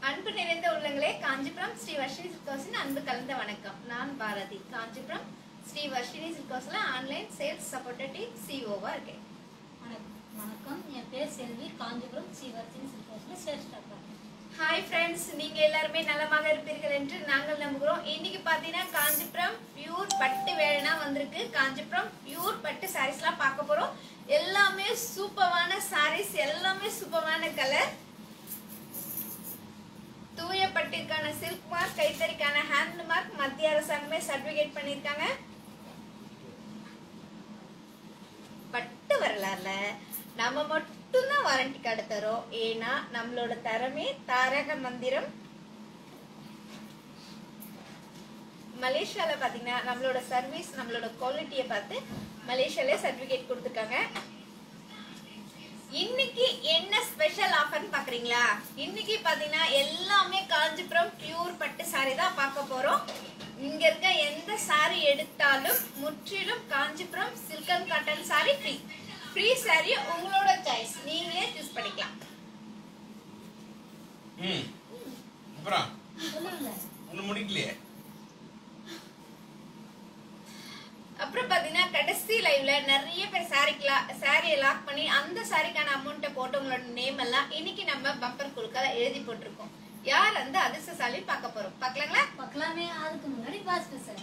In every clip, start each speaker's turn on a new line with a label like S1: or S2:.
S1: அன்பு நிறைந்த உள்ளங்களே காஞ்சிபுரம் ஸ்ரீ வர்ஷினி சில்கோஸின் அன்பு கலந்த வணக்கம் நான் பாரதி காஞ்சிபுரம் ஸ்ரீ வர்ஷினி சில்கோஸ்ல ஆன்லைன் சேல்ஸ் சப்போர்ட்டேட்டிவ் சிஓவா இருக்கேன்
S2: வணக்கம் வணக்கம் என் பேர் செல்வி காஞ்சிபுரம் ஸ்ரீவர்த்தினி சில்கோஸில் சேல்ஸ் ஸ்டாஃப்
S1: ஹாய் ஃப்ரெண்ட்ஸ் நீங்க எல்லாருமே நலமாக இருப்பீர்கள் என்று நாங்கள் நம்புகிறோம் இன்னைக்கு பாத்தீங்கன்னா காஞ்சிபுரம் பியூர் பட்டு வேலைனா வந்திருக்கு காஞ்சிபுரம் பியூர் பட்டு சாரீஸ்லாம் பார்க்க போறோம் எல்லாமே சூப்பரான சாரீஸ் எல்லாமே சூப்பரான கலர் தூய பட்டிற்கான சில்க் மார்க் கைத்தறிக்கான ஹேண்ட் மார்க் மத்திய அரசாங்கமே சர்டிபிகேட் பண்ணியிருக்காங்க பட்டு வரலாறுல நம்ம மட்டும்தான் வாரண்டி கார்டு தரோம் ஏன்னா நம்மளோட தரமே தாரக மந்திரம் மலேசியால பாத்தீங்கன்னா நம்மளோட சர்வீஸ் நம்மளோட குவாலிட்டியை பார்த்து மலேசியால சர்டிபிகேட் கொடுத்துருக்காங்க இன்னைக்கு என்ன ஸ்பெஷல் ஆஃபர்னு பாக்குறீங்களா இன்னைக்கு பாத்தீங்கன்னா எல்லாமே காஞ்சிபுரம் பியூர் பட்டு சாரி தான் பார்க்க போறோம் இங்க இருக்க எந்த சாரி எடுத்தாலும் முற்றிலும் Kanchipuram silk and cotton sorry free free sari உங்களோட சாய்ஸ் நீங்களே சூஸ் பண்ணிக்கலாம்
S3: ம் அப்புறம்
S2: சொல்லுங்க
S3: ஒன்றும் முடிக்கலையே
S1: அப்புறம் பாத்தீங்கன்னா கடைசி லைவ்ல நிறைய பேர் சாரிக்கு சாரியை லாக் பண்ணி அந்த சாரிக்கான அமௌண்ட்டை போட்டவங்களோட நேம் எல்லாம் இன்னைக்கு நம்ம பம்பர் குழுக்கால எழுதி போட்டிருக்கோம் யார் அந்த அதிர்ஷ்டசாலி பார்க்க போறோம் பார்க்கலாங்களா
S2: பார்க்கலாமே அதுக்கு முன்னாடி பாஸ்கர் சார்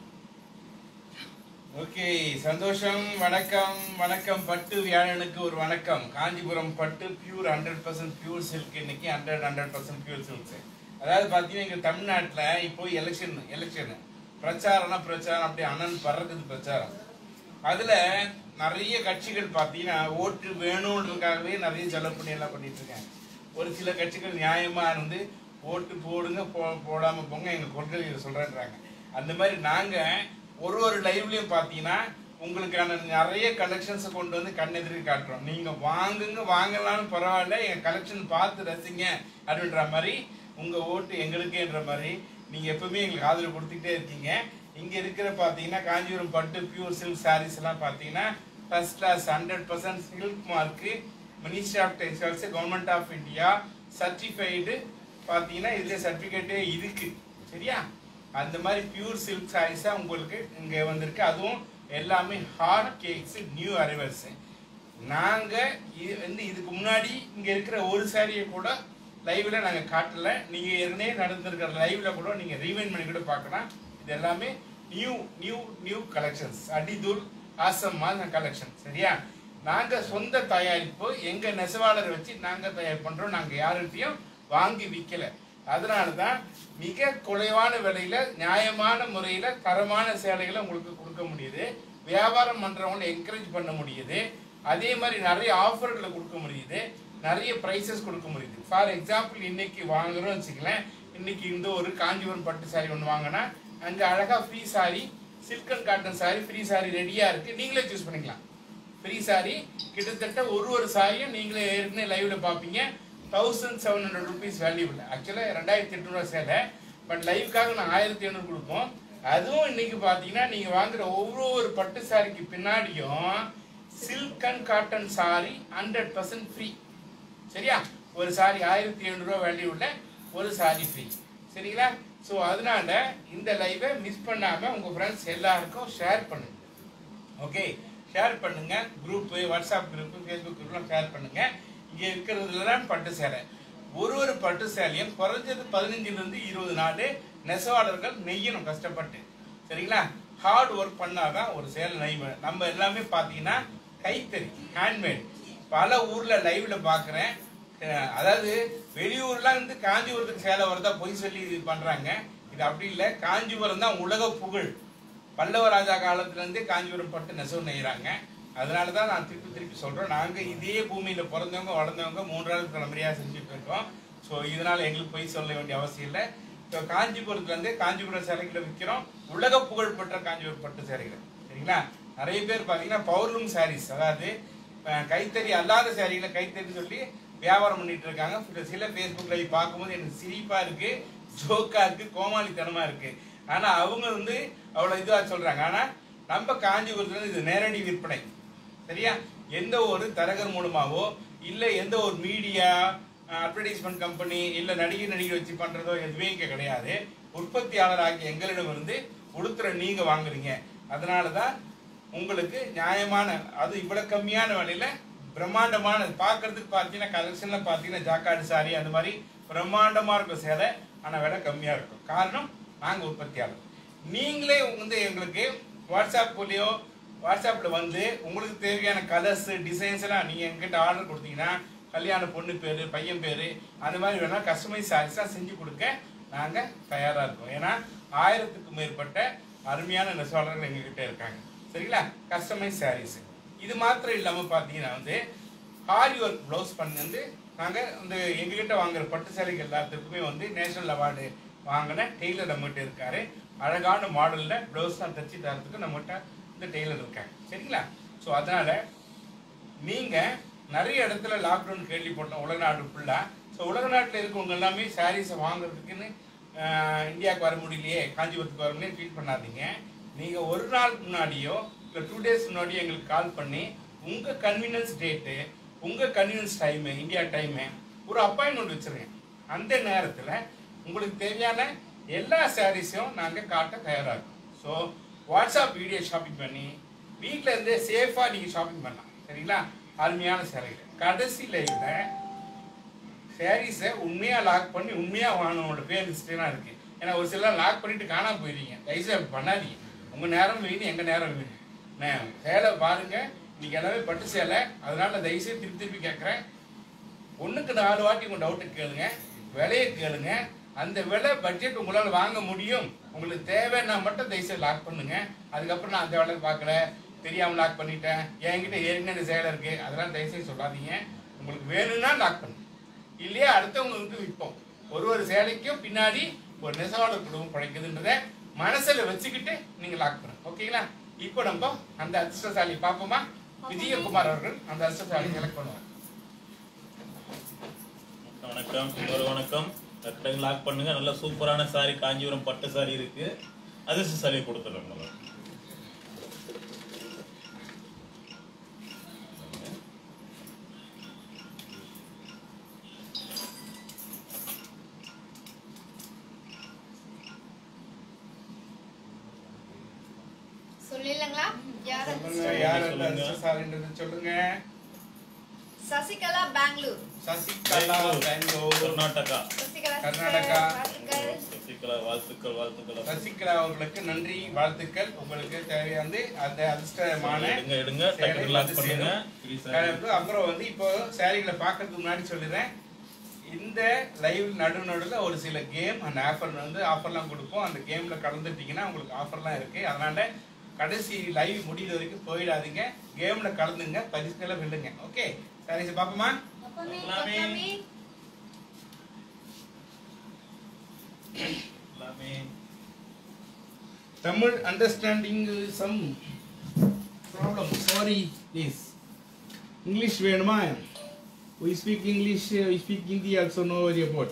S3: ஓகே சந்தோஷம் வணக்கம் வணக்கம் பட்டு வியாழனுக்கு ஒரு வணக்கம் காஞ்சிபுரம் பட்டு pure hundred percent pure silk இன்னைக்கு hundred hundred percent pure silks அதாவது பார்த்தீங்கன்னா எங்கள் தமிழ்நாட்டில் இப்போ எலெக்ஷன் எலெக்ஷன் பிரச்சாரம்னா பிரச்சாரம் அப்படி அண்ணன் பறக்குது பிரச்சாரம் அதில் நிறைய கட்சிகள் பார்த்தீங்கன்னா ஓட்டு வேணுன்றதுக்காகவே நிறைய செலவு பண்ணி எல்லாம் பண்ணிட்டு இருக்காங்க ஒரு சில கட்சிகள் நியாயமாக இருந்து ஓட்டு போடுங்க போ போடாமல் போங்க எங்கள் கொள்கை சொல்கிறேன்றாங்க அந்த மாதிரி நாங்கள் ஒரு ஒரு லைவ்லையும் பார்த்தீங்கன்னா உங்களுக்கான நிறைய கலெக்ஷன்ஸை கொண்டு வந்து கண்ணெதிர்க்கு காட்டுறோம் நீங்கள் வாங்குங்க வாங்கலாம்னு பரவாயில்ல எங்கள் கலெக்ஷன் பார்த்து ரசிங்க அப்படின்ற மாதிரி உங்கள் ஓட்டு எங்களுக்கேன்ற மாதிரி நீங்கள் எப்பவுமே எங்களுக்கு ஆதரவு கொடுத்துக்கிட்டே இருக்கீங்க இங்கே இருக்கிற பார்த்தீங்கன்னா காஞ்சிபுரம் பட்டு பியூர் சில்க் சாரீஸ் எல்லாம் பார்த்தீங்கன்னா first class hundred percent silk mark ministry of textiles government of India certified பார்த்தீங்கன்னா இதில் சர்டிஃபிகேட்டே இருக்கு சரியா அந்த மாதிரி பியூர் சில்க் சாரீஸாக உங்களுக்கு இங்கே வந்திருக்கு அதுவும் எல்லாமே ஹாட் கேக்ஸ் நியூ அரைவல்ஸ் நாங்கள் இது வந்து இதுக்கு முன்னாடி இங்கே இருக்கிற ஒரு சாரியை கூட லைவ்ல நாங்கள் காட்டல நீங்கள் ஏற்கனவே நடந்திருக்கிற லைவ்ல கூட நீங்கள் ரீவைண்ட் பண்ணி கூட பார்க்கலாம் இது எல்லாமே நியூ நியூ நியூ கலெக்ஷன்ஸ் அடிதூள் ஆசமான கலெக்ஷன் சரியா நாங்கள் சொந்த தயாரிப்பு எங்கள் நெசவாளரை வச்சு நாங்கள் தயார் பண்ணுறோம் நாங்கள் யார்கிட்டையும் வாங்கி விற்கல அதனால தான் மிக குறைவான விலையில நியாயமான முறையில தரமான சேலைகளை உங்களுக்கு கொடுக்க முடியுது வியாபாரம் பண்றவங்களை என்கரேஜ் பண்ண முடியுது அதே மாதிரி நிறைய ஆஃபர்களை கொடுக்க முடியுது நிறைய ப்ரைஸஸ் கொடுக்க முடியுது ஃபார் எக்ஸாம்பிள் இன்னைக்கு வாங்குறோம் வச்சுக்கலாம் இன்னைக்கு இந்த ஒரு காஞ்சிபுரம் பட்டு சாரி ஒன்று வாங்கினா அங்கே அழகா free sari silk and cotton sorry free sari ரெடியா இருக்கு நீங்களே சூஸ் பண்ணிக்கலாம் ஃப்ரீ சாரி கிட்டத்தட்ட ஒரு ஒரு சாரியும் நீங்களே ஏற்கனவே லைவ்ல பார்ப்பீங்க thousand seven hundred rupees valuable ஆக்சுவலாக ரெண்டாயிரத்தி எட்நூறுவா சேலை பட் லைவுக்காக நான் ஆயிரத்தி எண்ணூறு கொடுப்போம் அதுவும் இன்னைக்கு பார்த்தீங்கன்னா நீங்கள் வாங்குற ஒவ்வொரு பட்டு சாரிக்கு பின்னாடியும் silk and cotton sari hundred percent free சரியா ஒரு சாரி ஆயிரத்தி எழுநூறுவா வேல்யூ உள்ள ஒரு சாரி ஃப்ரீ சரிங்களா ஸோ அதனால இந்த லைவை மிஸ் பண்ணாமல் உங்கள் ஃப்ரெண்ட்ஸ் எல்லாருக்கும் ஷேர் பண்ணுங்க ஓகே ஷேர் பண்ணுங்க குரூப் வாட்ஸ்அப் குரூப் ஃபேஸ்புக் குரூப்லாம் ஷேர் பண்ணுங்க இங்கே இருக்கிறதுலாம் பட்டு சேலை ஒரு ஒரு பட்டு சேலையும் குறைஞ்சது பதினஞ்சுல இருந்து இருபது நாள் நெசவாளர்கள் நெய்யணும் கஷ்டப்பட்டு சரிங்களா ஹார்ட் ஒர்க் பண்ணாதான் ஒரு சேலை நெய்வ நம்ம எல்லாமே பார்த்தீங்கன்னா கைத்தறி ஹேண்ட்மேட் பல ஊர்ல லைவ்ல பார்க்குறேன் அதாவது வெளியூர்லாம் இருந்து காஞ்சிபுரத்துக்கு சேலை வரதா பொய் சொல்லி இது பண்றாங்க இது அப்படி இல்லை காஞ்சிபுரம் தான் உலக புகழ் பல்லவ ராஜா காலத்துல இருந்தே காஞ்சிபுரம் பட்டு நெசவு நெய்கிறாங்க அதனால தான் நான் திருப்பி திருப்பி சொல்றேன் நாங்க இதே பூமியில பிறந்தவங்க வளர்ந்தவங்க மூன்றாவது தலைமுறையா செஞ்சுட்டு இருக்கோம் ஸோ இதனால எங்களுக்கு பொய் சொல்ல வேண்டிய அவசியம் இல்லை ஸோ காஞ்சிபுரத்துல இருந்து காஞ்சிபுரம் சேலைகளை விற்கிறோம் உலக புகழ் பெற்ற காஞ்சிபுரம் பட்டு சேலைகள் சரிங்களா நிறைய பேர் பார்த்தீங்கன்னா பௌர்ணம் சாரீஸ் அதாவது அஹ், கைத்தறி அல்லாத சேரீகளை கைத்தறி சொல்லி வியாபாரம் பண்ணிட்டு இருக்காங்க சில- சில ஃபேஸ்புக் லைவ் பார்க்கும்போது எனக்கு சிரிப்பா இருக்கு ஜோக்கா இருக்கு கோமாளித்தனமா இருக்கு ஆனா அவங்க வந்து அவ்வளவு இதுவா சொல்றாங்க ஆனா நம்ம காஞ்சிபுரத்துல இருந்து இது நேரடி விற்பனை சரியா எந்த ஒரு தரகர் மூலமாவோ இல்ல எந்த ஒரு மீடியா அட்வர்டைஸ்மெண்ட் கம்பெனி இல்ல நடிகை நடிகை வச்சு பண்றதோ எதுவுமே இங்க கிடையாது உற்பத்தியாளராகிய எங்களிடமிருந்து உடுத்துற நீங்க வாங்குறீங்க அதனால தான் உங்களுக்கு நியாயமான அது இவ்வளவு கம்மியான விலையில பிரம்மாண்டமான பார்க்கிறதுக்கு பார்த்தீங்கன்னா கலெக்ஷன்ல பார்த்தீங்கன்னா ஜாக்காடு சாரி அந்த மாதிரி பிரம்மாண்டமா இருக்கும் சேலை ஆனா விலை கம்மியா இருக்கும் காரணம் நாங்க உற்பத்தியாளர் நீங்களே வந்து எங்களுக்கு வாட்ஸ்அப் மூலியோ வாட்ஸ்அப்ல வந்து உங்களுக்கு தேவையான கலர்ஸ் டிசைன்ஸ் எல்லாம் நீங்க எங்கிட்ட ஆர்டர் கொடுத்தீங்கன்னா கல்யாண பொண்ணு பேரு பையன் பேரு அந்த மாதிரி வேணா கஸ்டமைஸ் சாரீஸா செஞ்சு கொடுக்க நாங்க தயாரா இருக்கோம் ஏன்னா ஆயிரத்துக்கும் மேற்பட்ட அருமையான நெசவாளர்கள் எங்ககிட்ட இருக்காங்க சரிங்களா கஸ்டமைஸ் சாரீஸ் இது மாத்திரம் இல்லாம பாத்தீங்கன்னா வந்து ஹாரி ஒர்க் ப்ளவுஸ் பண்ணி வந்து நாங்க இந்த எங்ககிட்ட வாங்குற பட்டு சேலைகள் எல்லாத்துக்குமே வந்து நேஷனல் அவார்டு வாங்கின டெய்லர் நம்மகிட்ட இருக்காரு அழகான மாடல்ல ப்ளவுஸ் தான் தச்சு தரத்துக்கு நம்மகிட்ட இந்த டெய்லர் இருக்காங்க சரிங்களா ஸோ அதனால நீங்க நிறைய இடத்துல லாக்டவுன் கேள்விப்பட்டோம் உலக நாடு ஃபுல்லா ஸோ உலக நாட்டில் இருக்கவங்க எல்லாமே சாரீஸை வாங்குறதுக்குன்னு ஆஹ், இந்தியாவுக்கு வர முடியலையே காஞ்சிபுரத்துக்கு வர முடியல ஃபீல் பண்ணாதீங்க நீங்க ஒரு நாள் முன்னாடியோ இல்லை டூ டேஸ் முன்னாடியோ எங்களுக்கு கால் பண்ணி உங்க கன்வீனியன்ஸ் டேட்டு உங்க கன்வீனியன்ஸ் டைமு இந்தியா டைமு ஒரு அப்பாயின்மெண்ட் வச்சிருங்க அந்த நேரத்துல உங்களுக்கு தேவையான எல்லா சாரீஸையும் நாங்க காட்ட தயாரா இருக்கோம் ஸோ வாட்ஸ்அப் வீடியோ ஷாப்பிங் பண்ணி வீட்ல இருந்தே சேஃபா நீங்க ஷாப்பிங் பண்ணலாம் சரிங்களா அருமையான சேலைகள் கடைசி லைவ்ல சாரீஸை உண்மையா லாக் பண்ணி உண்மையா வாங்கினவங்களோட பேர் லிஸ்ட்லாம் இருக்கு ஏன்னா ஒரு சிலர் லாக் பண்ணிட்டு காணாம போயிருவீங்க தயவுசெய்து அப்படி பண்ணாதீங்க உங்க நேரம் வீண் எங்க நேரம் வீண் நான் சேலை பாருங்க இன்னைக்கு எல்லாமே பட்டு சேலை அதனால தயவுசெய்து திருப்பி திருப்பி கேட்குறேன் ஒண்ணுக்கு நாலு வாட்டி உங்க டவுட்டு கேளுங்க விலையை கேளுங்க அந்த விலை பட்ஜெட் உங்களால வாங்க முடியும் உங்களுக்கு தேவைன்னா மட்டும் தயவுசெய்து லாக் பண்ணுங்க அதுக்கப்புறம் நான் அந்த வேலை பார்க்கல தெரியாம லாக் பண்ணிட்டேன் என்கிட்ட ஏற்கனவே இந்த சேலை இருக்கு அதெல்லாம் தயவுசெய்து சொல்லாதீங்க உங்களுக்கு வேணும்னா லாக் பண்ணுங்க இல்லையா அடுத்தவங்களுக்கு விற்போம் ஒரு ஒரு சேலைக்கும் பின்னாடி ஒரு நெசவாளர் குடும்பம் படைக்குதுன்றத மனசுல வச்சுக்கிட்டு நீங்க லாக் பண்ணுங்க ஓகேங்களா இப்போ நம்ம அந்த அதிர்ஷ்டசாலி பார்ப்போமா விஜயகுமார் அவர்கள் அந்த அதிர்ஷ்டசாலி செலக்ட் பண்ணுவாங்க
S4: வணக்கம் ஒரு வணக்கம் கரெக்டாக லாக் பண்ணுங்க நல்ல சூப்பரான சாரி காஞ்சிபுரம் பட்டு சாரி இருக்கு அதிர்ஷ்ட சாரி கொடுத்துருங்க முதல்ல.
S1: சொல்லிடலாங்களா யார் அது?
S3: சொல்லுங்க யார் அந்த
S4: சொல்லுங்க.
S3: அதிர்ஷ்டசாலின்றது சொல்லுங்க
S1: சசிகலா பெங்களூர்
S3: சசிகலா பெங்களூர்
S4: கர்நாடகா
S1: சசிகலா
S3: கர்நாடகா.
S1: வாழ்த்துக்கள்.
S4: சசிகலா வாழ்த்துக்கள் வாழ்த்துக்கள்
S3: சசிகலா அவர்களுக்கு நன்றி வாழ்த்துக்கள் உங்களுக்கு தேவையானது அந்த அதிர்ஷ்டமான
S4: எடுங்க எடுங்க
S3: சேலை
S4: டக்குனு லாக்
S3: வந்து
S4: பண்ணுங்க
S3: சேரும்.
S4: Free saree.
S3: கலந்து அப்புறம் வந்து இப்போ சேரீகளை பார்க்கறதுக்கு முன்னாடி சொல்லிடுறேன் இந்த லைவ் நடு நடுவில் ஒரு சில கேம் அந்த ஆஃபர் வந்து ஆஃபர்லாம் கொடுப்போம் அந்த கேம்ல கலந்துட்டீங்கன்னா உங்களுக்கு ஆஃபர்லாம் இருக்கு அதனால கடைசி லைவ் முடிகிற வரைக்கும் போயிடாதீங்க கேம்ல கலந்துங்க பரிசுகளை வெல்லுங்க ஓகே சரி பாப்போமா
S2: அப்பமே
S4: எல்லாமே
S1: பப்பமி,
S4: எல்லாமே
S3: Tamil understanding some problem sorry please English வேணுமா we speak english uh, we speak hindi also no worry about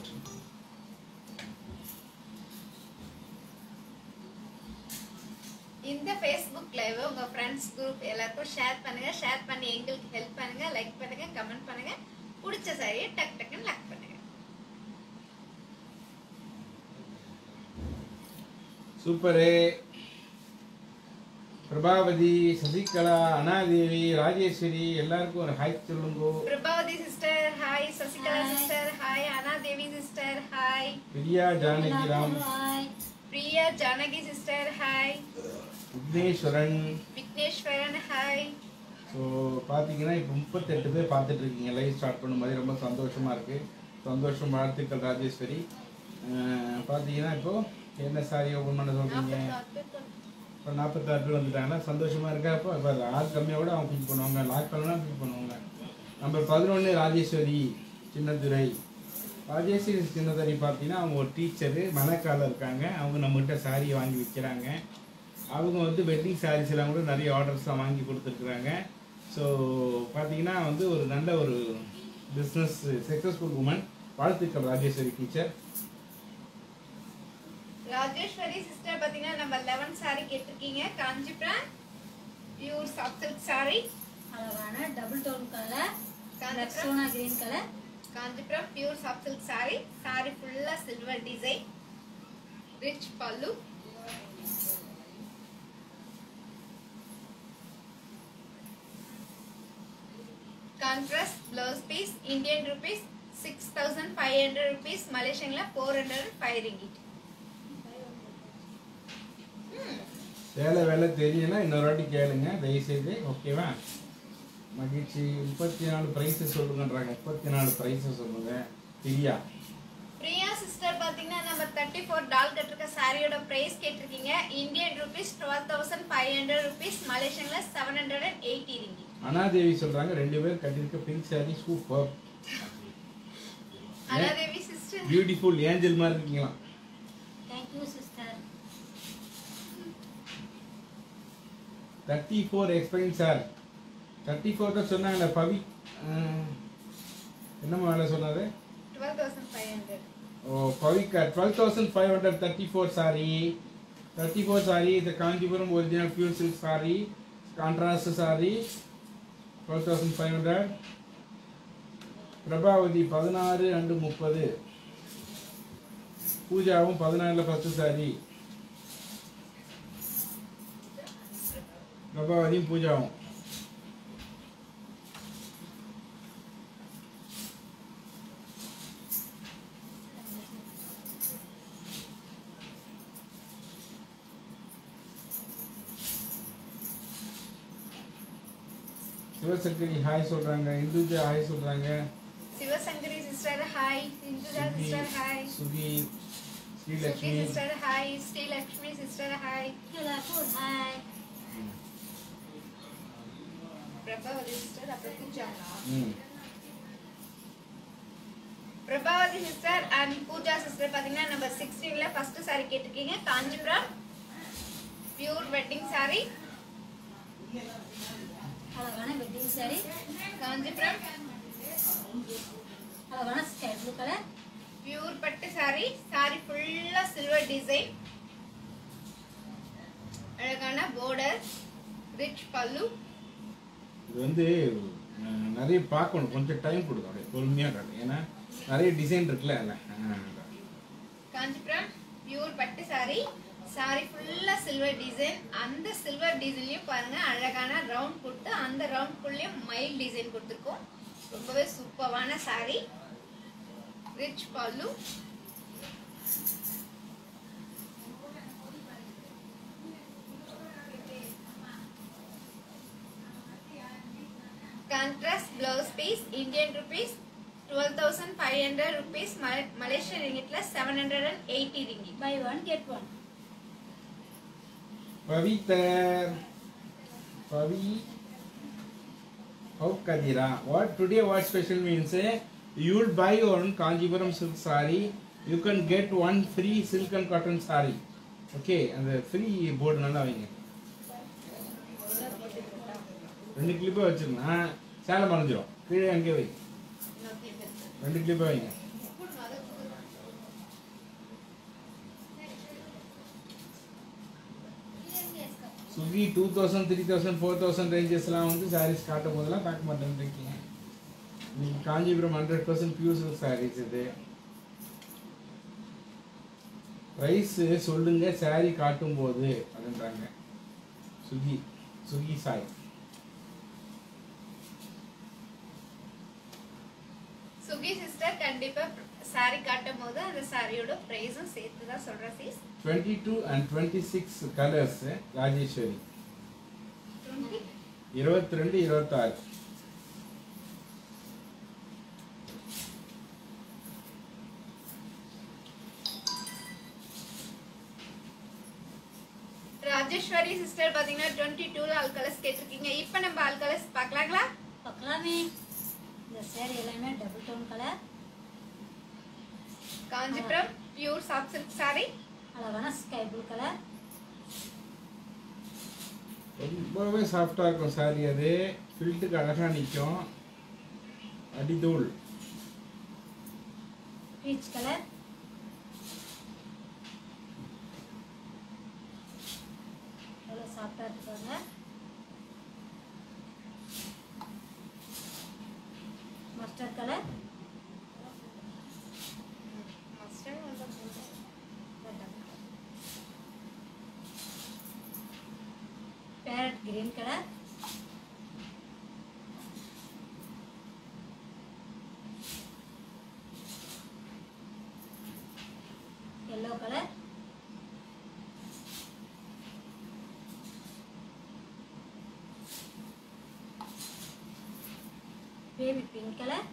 S1: இந்த ஃபேஸ்புக் லைவ் உங்க ஃப்ரெண்ட்ஸ் குரூப் எல்லாருக்கும் ஷேர் பண்ணுங்க ஷேர் பண்ணி எங்களுக்கு ஹெல்ப் பண்ணுங்க லைக் பண்ணுங்க கமெண்ட் பண்ணுங்க பிடிச்ச சாரியை டக் டக்குன்னு லைக் பண்ணுங்க
S3: சூப்பரு பிரபாவதி சசிகலா அனாதேவி ராஜேஸ்வரி எல்லாருக்கும் ஒரு ஹாய் சொல்லுங்க
S1: Prabhavathi sister hi Sasikala
S2: Hi.
S1: Sister hi Ana Devi sister hi
S3: Priya Janakiram
S2: hi
S1: Priya Janaki sister hi
S3: Vigneswaran
S1: Vigneswaran hi
S3: so பார்த்தீங்கன்னா இப்போ முப்பத்தெட்டு பேர் பார்த்துட்டு இருக்கீங்க லைவ் ஸ்டார்ட் பண்ணும் போது ரொம்ப சந்தோஷமா இருக்கு சந்தோஷம் வாழ்த்துக்கள் ராஜேஸ்வரி அஹ், பார்த்தீங்கன்னா இப்போ என்ன சாரி ஓப்பன் பண்ண சொல்றீங்க இப்போ நாற்பத்தாறு பேர் வந்துட்டாங்கன்னா சந்தோஷமா இருக்கா இப்போ இப்போ ஆள் கம்மியோட அவங்க பிக் பண்ணுவாங்க லாக் பண்ணலாம் பிக் பண்ணுவாங்க நம்பர் பதினொன்று ராஜேஸ்வரி சின்னதுரை ராஜேஸ்வரி சின்னதுரை பார்த்தீங்கன்னா அவங்க ஒரு டீச்சரு மணக்கால இருக்காங்க அவங்க நம்மகிட்ட சாரி வாங்கி விற்கிறாங்க அவங்க வந்து வெட்டிங் சாரீஸ் எல்லாம் கூட நிறைய ஆர்டர்ஸ்லாம் வாங்கி கொடுத்துருக்குறாங்க ஸோ பார்த்தீங்கன்னா வந்து ஒரு நல்ல ஒரு பிஸ்னஸ் சக்ஸஸ்ஃபுல் உமன் வாழ்த்துக்கள் ராஜேஸ்வரி டீச்சர்
S1: ராஜேஸ்வரி சிஸ்டர் பாத்தீங்கன்னா நம்ம 11 சாரி கேட்டிருக்கீங்க Kanchipuram pure soft silk sorry
S2: அழகான double tone colour
S1: Kanchipuram
S2: Sona green colour
S1: Kanchipuram pure soft silk saree saree ஃபுல்லா சில்வர் டிசைன் ரிச் பல்லு contrast blouse piece Indian rupees six thousand five hundred rupees மலேசியன்ல four hundred five ringgit
S3: சேலை வேலை தெரியல இன்னொரு வாட்டி கேளுங்க தயவுசெய்து ஓகேவா மகிழ்ச்சி முப்பத்தி நாலு ப்ரைஸை சொல்லுங்கன்றாங்க முப்பத்தி நாலு ப்ரைஸை சொல்லுங்க பிரியா
S1: பிரியா சிஸ்டர் பாத்தீங்கன்னா நம்ம தேர்ட்டி ஃபோர் டால் கட்டிருக்க சாரியோட பிரைஸ் கேட்டிருக்கீங்க Indian rupees twelve thousand five hundred rupees மலேசியன்ல seven hundred and eighty ringgit
S3: Anadevi சொல்றாங்க ரெண்டு பேர் கட்டிருக்க pink sari super
S1: Aladevi sister
S3: beautiful angel மாதிரி இருக்கீங்களா
S2: thank you sister
S3: thirty four explain sir thirty four தான் சொன்னாங்கல்ல பவி அஹ், என்னம்மா வேலை சொன்னாரு
S1: டுவெல் தௌசண்ட் ஃபைவ் ஹண்ட்ரட்
S3: ஓ பவிக்கா twelve thousand five hundred thirty four sari thirty four sari இது Kanchipuram original pure silk sari contrast sorry twelve thousand five hundred Prabhavathi பதினாறு அண்டு முப்பது பூஜாவும் பதினாறுல ஃபஸ்ட்டு சாரி பிரபாவதியும் பூஜாவும் சிவசங்கரி ஹாய் சொல்றாங்க இந்துஜா ஹாய் சொல்றாங்க
S1: Sivasankari sister hi Induja
S3: Suki
S1: sister hi
S3: Suki
S1: Suki
S3: Srilakshmi
S1: sister hi Srilakshmi sister hi
S2: எல்லாருக்கும் ஹாய்
S1: பிரபாவதி சிஸ்டர் அப்புறம் பூஜாங்களா
S3: ம்
S1: Prabhavathi sister and Pooja sister பாத்தீங்கன்னா நம்ம சிக்ஸ்டீன்ல ஃபர்ஸ்ட் சாரி கேட்டிருக்கீங்க காஞ்சிபுரம் பியூர் வெட்டிங் சாரி
S2: அழகான வெட்டிங் சாரி
S1: காஞ்சிபுரம்
S2: அழகான ஸ்கை ப்ளூ கலர்
S1: பியூர் பட்டு சாரி சாரி ஃபுல்லா சில்வர் டிசைன் அழகான border ரிச் பல்லு
S3: இது வந்து அஹ், நிறைய பார்க்கணும் கொஞ்சம் டைம் கொடுக்கும் அப்படியே பொறுமையாக காட்டும் ஏன்னா நிறைய டிசைன் இருக்குல்ல அதில்
S1: காஞ்சிபுரம் பியூர் பட்டு சாரி சாரி ஃபுல்லா சில்வர் டிசைன் அந்த சில்வர் டிசைன்லயும் பாருங்க அழகான ரவுண்ட் கொடுத்து அந்த ரவுண்ட்குள்ளேயும் மைல் டிசைன் கொடுத்துருக்கோம் ரொம்பவே சூப்பரான சாரி ரிச் பல்லு contrast blouse piece Indian rupees twelve thousand five hundred rupees Malaysian ரிங்கிட்ல seven hundred and eighty ringgit
S2: buy one get one
S3: Pavithra Pavi how கதிரா what today what special means you will buy one Kanchipuram silk sari you can get one free silk and cotton sari okay அந்த free board நல்லா வைங்க ரெண்டு கிளிப்பே வச்சிருந்தேன் சேலை மறைஞ்சிரும் கீழே அங்கே வை ரெண்டு கிளிப்பே வைங்க Suki two thousand three thousand four thousand ரேஞ்சஸ்லாம் வந்து சாரீஸ் காட்டும் போதெல்லாம் பார்க்க மாட்டேன்றீங்க இன்னைக்கு Kanchipuram hundred percent pure silk saris இது ப்ரைஸ் சொல்லுங்க சாரி காட்டும் போது அப்படின்றாங்க சுகி சுகி சாய்
S1: சுகி சிஸ்டர் கண்டிப்பா சாரி காட்டும் போது அந்த சாரியோட பிரைஸும் சேர்த்து தான் சொல்றேன் சீஸ்
S3: twenty two and twenty six colours Rajeswari இருபத்தி ரெண்டு இருபத்தாறு
S1: ராஜேஸ்வரி சிஸ்டர் பாத்தீங்கன்னா டுவெண்ட்டி டூல ஆல் கலர்ஸ் கேட்டிருக்கீங்க இப்போ நம்ம ஆல் கலர்ஸ் பார்க்கலாங்களா
S2: பார்க்கலாமே இந்த சேரீ எல்லாமே double tone colour
S1: Kanchipuram pure soft silk sorry
S2: அழகான ஸ்கை ப்ளூ கலர்
S3: ரொம்பவே சாஃப்டாக இருக்கும் சாரி அது ஃபில்ட்டுக்கு அழகாக நிற்கும் அடிதூள்
S2: பீச் கலர் எவ்வளோ சாஃப்டாக இருக்காங்க mustard colour green colour yellow colour baby pink colour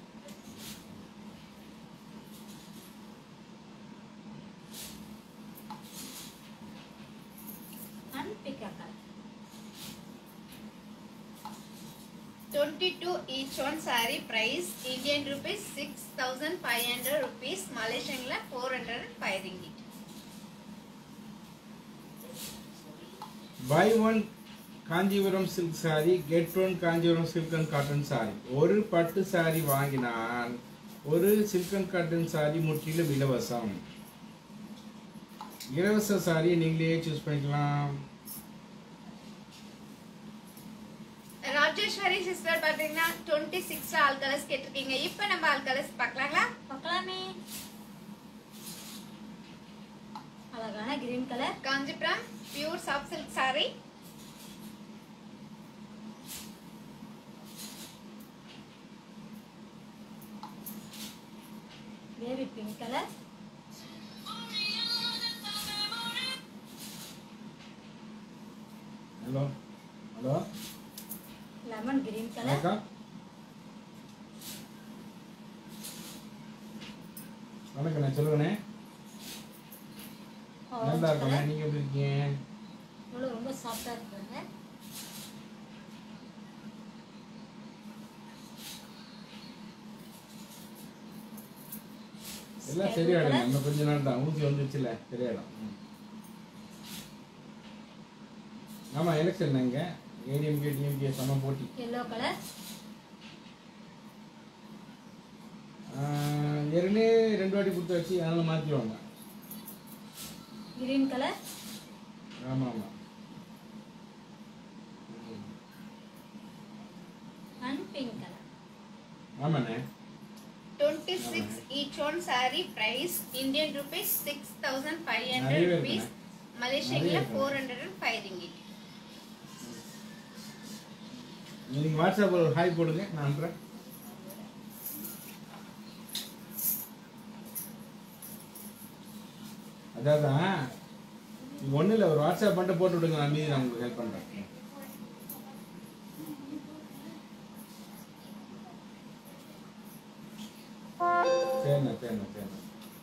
S2: and பிக்கா colour
S1: 22 each one saree price Indian rupees 6500 rupees Malaysian la 405 ringgit
S3: buy one Kanchipuram silk sari get one Kanchipuram silk and cotton sari ஒரு பட்டு sorry வாங்கினால் ஒரு silk and cotton sorry முற்றிலும் இலவசம் இலவச சாரியை நீங்களே சூஸ் பண்ணிக்கலாம்
S1: ராஜேஸ்வரி சிஸ்டர் பாத்தீங்கன்னா 26 ஆல் கலர்ஸ் கேட்டிருக்கீங்க இப்போ நம்ம ஆல் கலர்ஸ் பார்க்கலாங்களா
S2: பார்க்கலாமே அழகான green colour
S1: Kanchipuram pure soft silk saree
S2: baby pink colour
S3: hello hello
S2: lemon green colour
S3: வணக்கம் வணக்கண்ணே சொல்லுங்கண்ணே நல்லா இருக்கண்ணே நீங்கள் எப்படி இருக்கீங்க
S2: இவ்வளோ ரொம்ப சாஃப்டாக இருக்குங்க
S3: எல்லாம் சரியாயிடும் இன்னும் கொஞ்ச நாள் தான் ஊசி வந்துச்சுல சரியாயிடும் ம். ஆமா எலெக்ஷன் இங்க ஏடிஎம்கே டிஎம்கே சம போட்டி
S2: எல்லோ கலர்
S3: ஆஹ், ஏற்கனவே ரெண்டு வாட்டி கொடுத்து வச்சு அதனால மாற்றிடுவாங்க
S2: கிரீன் கலர்
S3: ஆமா ஆமா ம்.
S2: அண்ட் பிங்க் கலர்
S3: ஆமாண்ணே
S1: 26 each one saree price Indian rupees 6500
S3: நிறைய பேர்
S1: rupees Malaysian
S3: நிறைய
S1: la
S3: இருக்குண்ணே.
S1: 405 ringgit
S3: நீங்க வாட்ஸ்அப்பில் ஒரு ஹாய் போடுங்க நான் அனுப்புறேன் அதான் ஒன்றும் இல்லை ஒரு வாட்ஸ்அப் மட்டும் போட்டு விடுங்க நான் மீதி நான் உங்களுக்கு ஹெல்ப் பண்ணுறேன் சரிண்ணா சரிண்ணா சரிண்ணா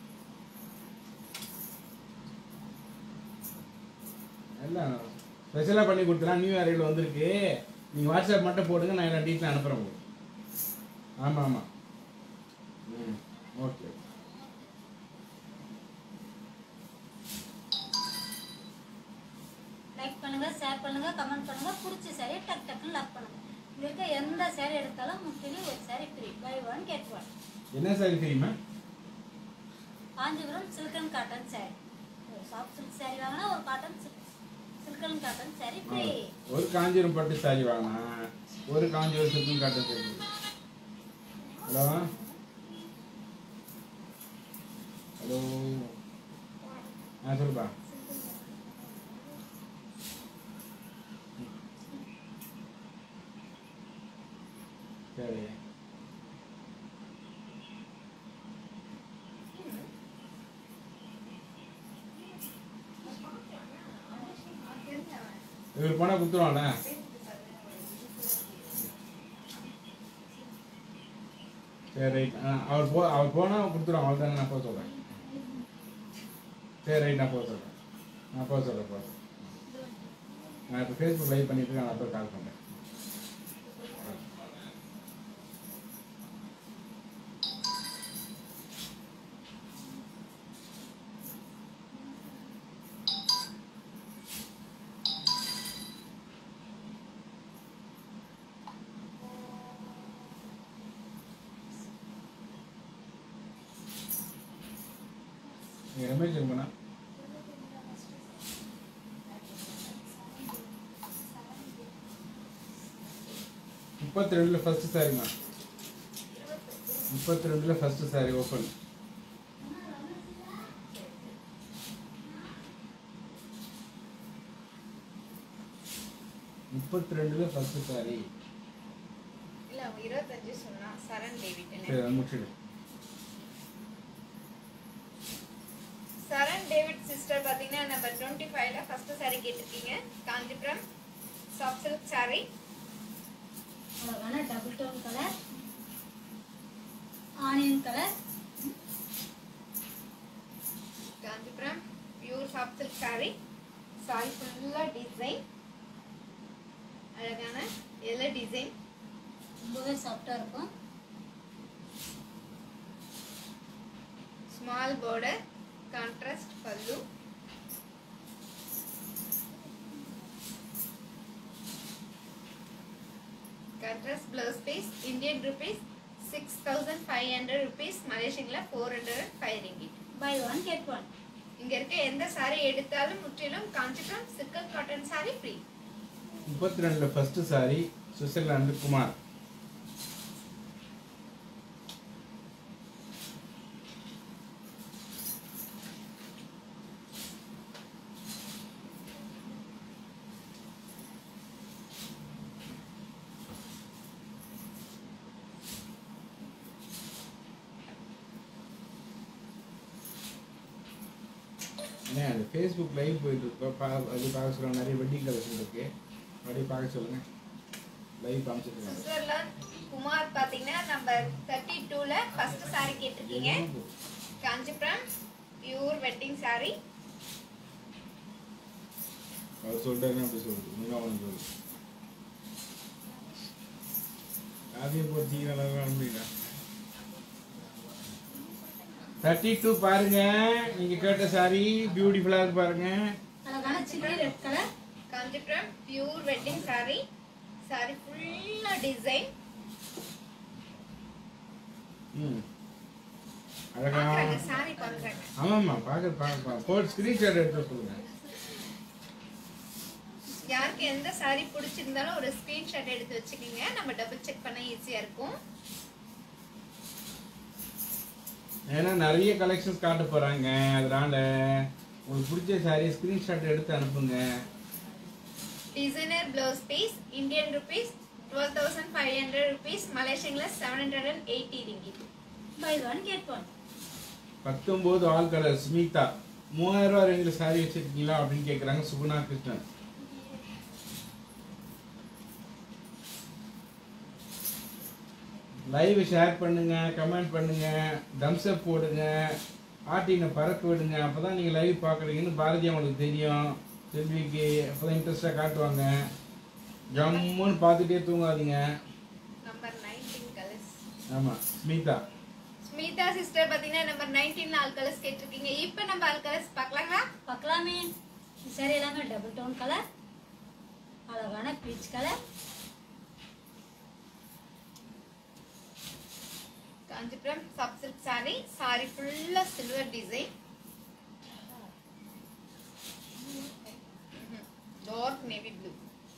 S3: எல்லாம் ஸ்பெஷலாக பண்ணி கொடுத்துலாம் நியூ இயர் வந்திருக்கு நீங்கள் வாட்ஸ்அப் மட்டும் போடுங்க நான் எல்லாம் டீட்டெயில் அனுப்புகிறேன் உங்களுக்கு ஆமாம் ஆமாம் ம் ஓகே
S2: லைக் பண்ணுங்க ஷேர் பண்ணுங்க கமெண்ட் பண்ணுங்க பிடிச்ச சாரி டக் டக்குன்னு லாக் பண்ணுங்க இங்க இருக்க எந்த சாரி எடுத்தாலும் முற்றிலும் ஒரு sari free buy one get one
S3: என்ன சாரி தெரியுமா
S2: Kanchipuram silk and cotton sari ஒரு சாஃப்ட் சில்க் சாரி வாங்கினா ஒரு cotton silk and cotton sorry free
S3: ஒரு காஞ்சிபுரம் பட்டு சாரி வாங்கினா ஒரு காஞ்சிபுரம் சில்க்கும் காட்டன் சாரி ஹலோ ஹலோ ஆ சொல்லுப்பா சரி இவர் போனால் கொடுத்துருவான்ல சரி ரைட் அவர் போ அவர் போனால் கொடுத்துருவான் அவள் தானே நான் போக சொல்கிறேன் சரி ரைட் நான் போக சொல்கிறேன் நான் போக சொல்கிறேன் போக சொல்றேன். நான் இப்போ ஃபேஸ்புக் லைவ் பண்ணிட்டு இருக்கேன் நான் அப்புறம் கால் பண்ணுறேன் நீங்கள் ரமேஷ் இருங்கண்ணா முப்பத்தி ரெண்டில் ஃபஸ்ட்டு சாரிம்மா முப்பத்தி ரெண்டில் ஃபஸ்ட்டு சாரி ஓப்பன் முப்பத்தி ரெண்டுல ஃபர்ஸ்ட் சாரி
S1: இல்ல அவங்க இருபத்தஞ்சு சொன்னா சரண் டேவிட்னு
S3: சரி அதை முடிச்சிடு
S1: சரண் டேவிட் சிஸ்டர் பாத்தீங்கன்னா நம்பர் டுவெண்ட்டி ஃபைவ்ல ஃபர்ஸ்ட் saree கேட்டிருக்கீங்க காஞ்சிபுரம் சாஃப்ட் சில்க் saree
S2: அழகான double tone colour onion colour
S1: Kanchipuram pure soft silk saree saree ஃபுல்லா டிசைன் அழகான எல்லோ டிசைன்
S2: ரொம்பவே சாஃப்டாக இருக்கும்
S1: ஸ்மால் border கான்ட்ராஸ்ட் பல்லு contrast blouse piece Indian rupees six thousand five hundred rupees மலேசியன்ல four hundred five ringgit
S2: buy one get one
S1: இங்க இருக்க எந்த saree எடுத்தாலும் முற்றிலும் காஞ்சிபுரம் சிக்கல் காட்டன் saree ஃப்ரீ
S3: முப்பத்தி ரெண்டுல ஃபர்ஸ்ட் சாரி சுவிட்சர்லாந்து குமார் அண்ணே அது ஃபேஸ்புக் லைவ் போயிட்டு இருக்கோம் பா அது பார்க்க சொல்லுங்க நிறைய வெட்டிங் கலெக்ஷன் இருக்கு அப்படியே பார்க்க சொல்லுங்க லைவ் காமிச்சிருக்காங்க
S1: சுவிட்சர்லாந்து குமார் பாத்தீங்கன்னா நம்பர் தேர்ட்டி டூல ஃபர்ஸ்ட் saree கேட்டிருக்கீங்க காஞ்சிபுரம் பியூர் வெட்டிங் saree
S3: அவர் சொல்லிட்டாருன்னா அப்படி சொல்லுது நீங்க அவனு சொல்லு காவிய போட்டி நல்லா முடியல தேர்ட்டி டூ பாருங்க நீங்க கேட்ட சாரி பியூட்டிஃபுல்லா இருக்கு பாருங்க
S2: அழகான chilli red colour
S1: Kanchipuram pure wedding saree saree ஃபுல்லா டிசைன்
S3: ம் அழகா
S1: பாக்குறாங்க saree பாக்குறாங்க
S3: ஆமாம்மா பார்க்க பார்க்க போட்டு ஸ்க்ரீன்ஷாட் எடுத்து சொல்லுங்க
S1: யாருக்கு எந்த saree பிடிச்சிருந்தாலும் ஒரு ஸ்கிரீன்ஷாட் எடுத்து வச்சுக்கோங்க நம்ம டபுள் செக் பண்ண ஈஸியா இருக்கும்
S3: ஏன்னா நிறைய கலெக்ஷன்ஸ் காட்ட போறாங்க அதனால உங்களுக்கு பிடிச்ச சாரி ஸ்க்ரீன்ஷாட் எடுத்து அனுப்புங்க
S1: designer blouse piece Indian rupees twelve thousand five hundred rupees மலேசியன்ல seven hundred and eighty ringgit
S2: buy one get one
S3: பத்தொம்போது ஆல் கலர் ஸ்மிதா மூவாயிரம் ரூபா ரேஞ்சில் சாரி வச்சிருக்கீங்களா அப்படின்னு கேட்குறாங்க சுகுணா கிருஷ்ணன் லைவ் ஷேர் பண்ணுங்க கமெண்ட் பண்ணுங்க தம்ஸ் அப் போடுங்க ஆட்டினை பறக்க விடுங்க அப்பதான் நீங்க லைவ் பார்க்குறீங்கன்னு பாரதி அவங்களுக்கு தெரியும் செல்விக்கு அப்பதான் இன்ட்ரெஸ்டாக காட்டுவாங்க ஜம்முன்னு பார்த்துட்டே தூங்காதீங்க
S1: நம்பர் நைன்டீன் கலர்ஸ்
S3: ஆமாம் ஸ்மிதா
S1: ஸ்மிதா சிஸ்டர் பாத்தீங்கன்னா நம்பர் நைன்டீன் ஆல் கலர்ஸ் கேட்டிருக்கீங்க இப்போ நம்ம ஆல் கலர்ஸ் பார்க்கலாங்களா
S2: பார்க்கலாமே சரி எல்லாமே டபுள் டோன் கலர் அழகான peach colour
S1: Kanchipuram soft silk sari sorry ஃபுல்லா silver design dark navy blue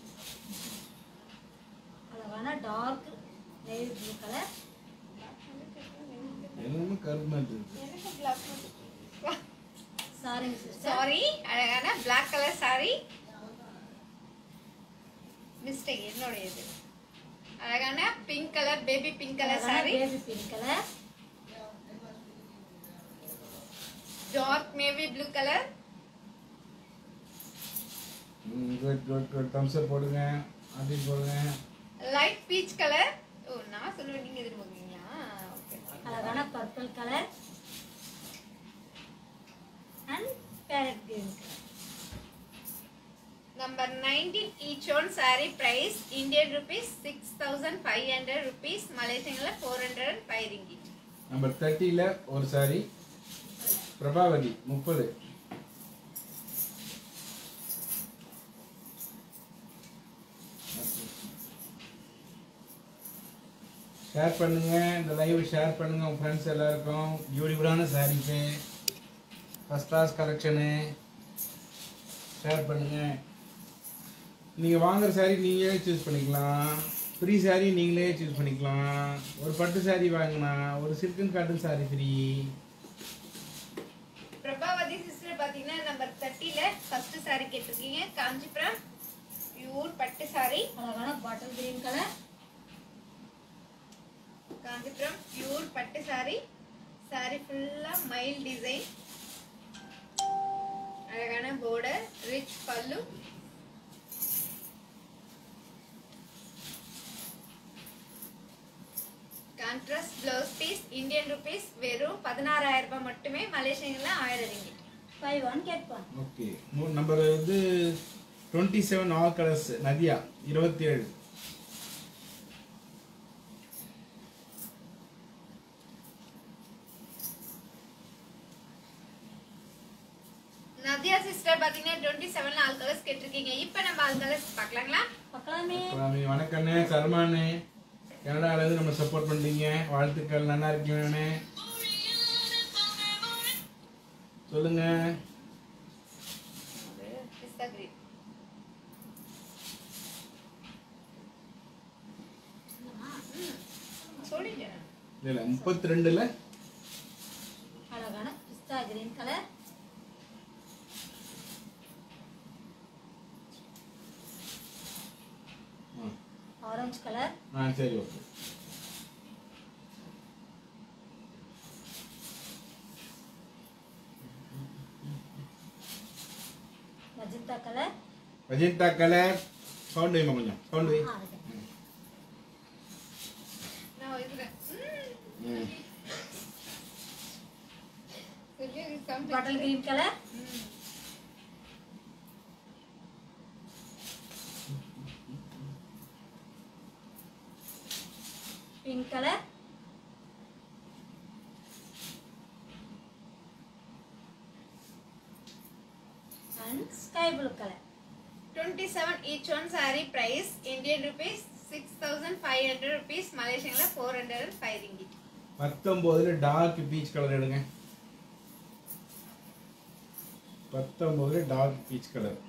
S2: அழகான டார்க் நேவி ப்ளூ கலர்
S3: எல்லாமே கருப்பு மாதிரி இருக்கு
S1: எனக்கு பிளாக்
S2: சாரிங்க சிஸ்டர்
S1: சாரி அழகான பிளாக் கலர் சாரி மிஸ்டேக் என்னோட இது அழகான pink colour baby pink colour sari
S2: baby pink colour
S1: dark navy blue colour
S3: good good good thumbs up போடுங்க அப்படி போடுங்க
S1: லைட் பீச் கலர் ஓ நான் சொல்லுவேன் நீங்க எதிர்பார்க்கீங்களா ஓகே
S2: அழகான purple colour and parrot green colour
S1: number nineteen each one sari price Indian rupees six thousand five hundred rupees மலேசியன்ல four hundred and five ringgit
S3: number தேர்ட்டியில் ஒரு சாரி பிரபாவதி முப்பது ஷேர் பண்ணுங்க இந்த லைவ் ஷேர் பண்ணுங்க உங்க ஃப்ரெண்ட்ஸ் எல்லாருக்கும் பியூட்டிஃபுல்லான saris first class collection share பண்ணுங்க நீங்கள் வாங்குற சாரி நீங்களே சூஸ் பண்ணிக்கலாம் ஃப்ரீ சாரி நீங்களே சூஸ் பண்ணிக்கலாம் ஒரு பட்டு சாரி வாங்கினா ஒரு silk and cotton sorry free
S1: Prabhavathi sister பாத்தீங்கன்னா நம்பர் தேர்ட்டில ஃபர்ஸ்ட் சாரி கேட்டிருக்கீங்க காஞ்சிபுரம் பியூர் பட்டு சாரி
S2: அழகான bottle green colour
S1: Kanchipuram pure பட்டு சாரி சாரி ஃபுல்லா மைல் டிசைன் அழகான border ரிச் பல்லு contrast blouse piece Indian rupees வெறும் பதினாறாயிரம் ரூபாய் மட்டுமே மலேசியன்ல ஆயிரம் ringgit
S2: buy one get one
S3: okay number வந்து twenty seven all colours Nadiya இருபத்தி ஏழு
S1: நதியா சிஸ்டர் பாத்தீங்கன்னா டுவெண்ட்டி செவன்ல ஆல் கலர்ஸ் கேட்டிருக்கீங்க இப்போ நம்ம ஆல் கலர்ஸ் பார்க்கலாங்களா
S2: பார்க்கலாமே
S3: சுவாமி வணக்கண்ணே சர்மானே கனடாலேருந்து நம்ம சப்போர்ட் பண்ணுறீங்க வாழ்த்துக்கள் நல்லா இருக்கீங்கண்ணே சொல்லுங்க
S1: பிஸ்தா கிரீன் சொல்லிட்டேன்
S3: இல்லை இல்லை முப்பத்தி ரெண்டில்
S2: அழகான பிஸ்தா கிரீன் கலர் ஆரஞ்சு கலர்
S3: ஆ சரி okay
S2: magenta colour
S3: Rajitha colour sound வைமா கொஞ்சம் சவுண்ட் வை
S1: நான் இருக்கிறேன்
S3: ம்
S2: bottle green colour pink colour and sky blue colour
S1: twenty seven each one sari price Indian rupees six thousand five hundred rupees மலேசியன்ல four hundred and five ringgit
S3: பத்தொம்போதுல dark peach colour எடுங்க பத்தொம்போதுல dark peach colour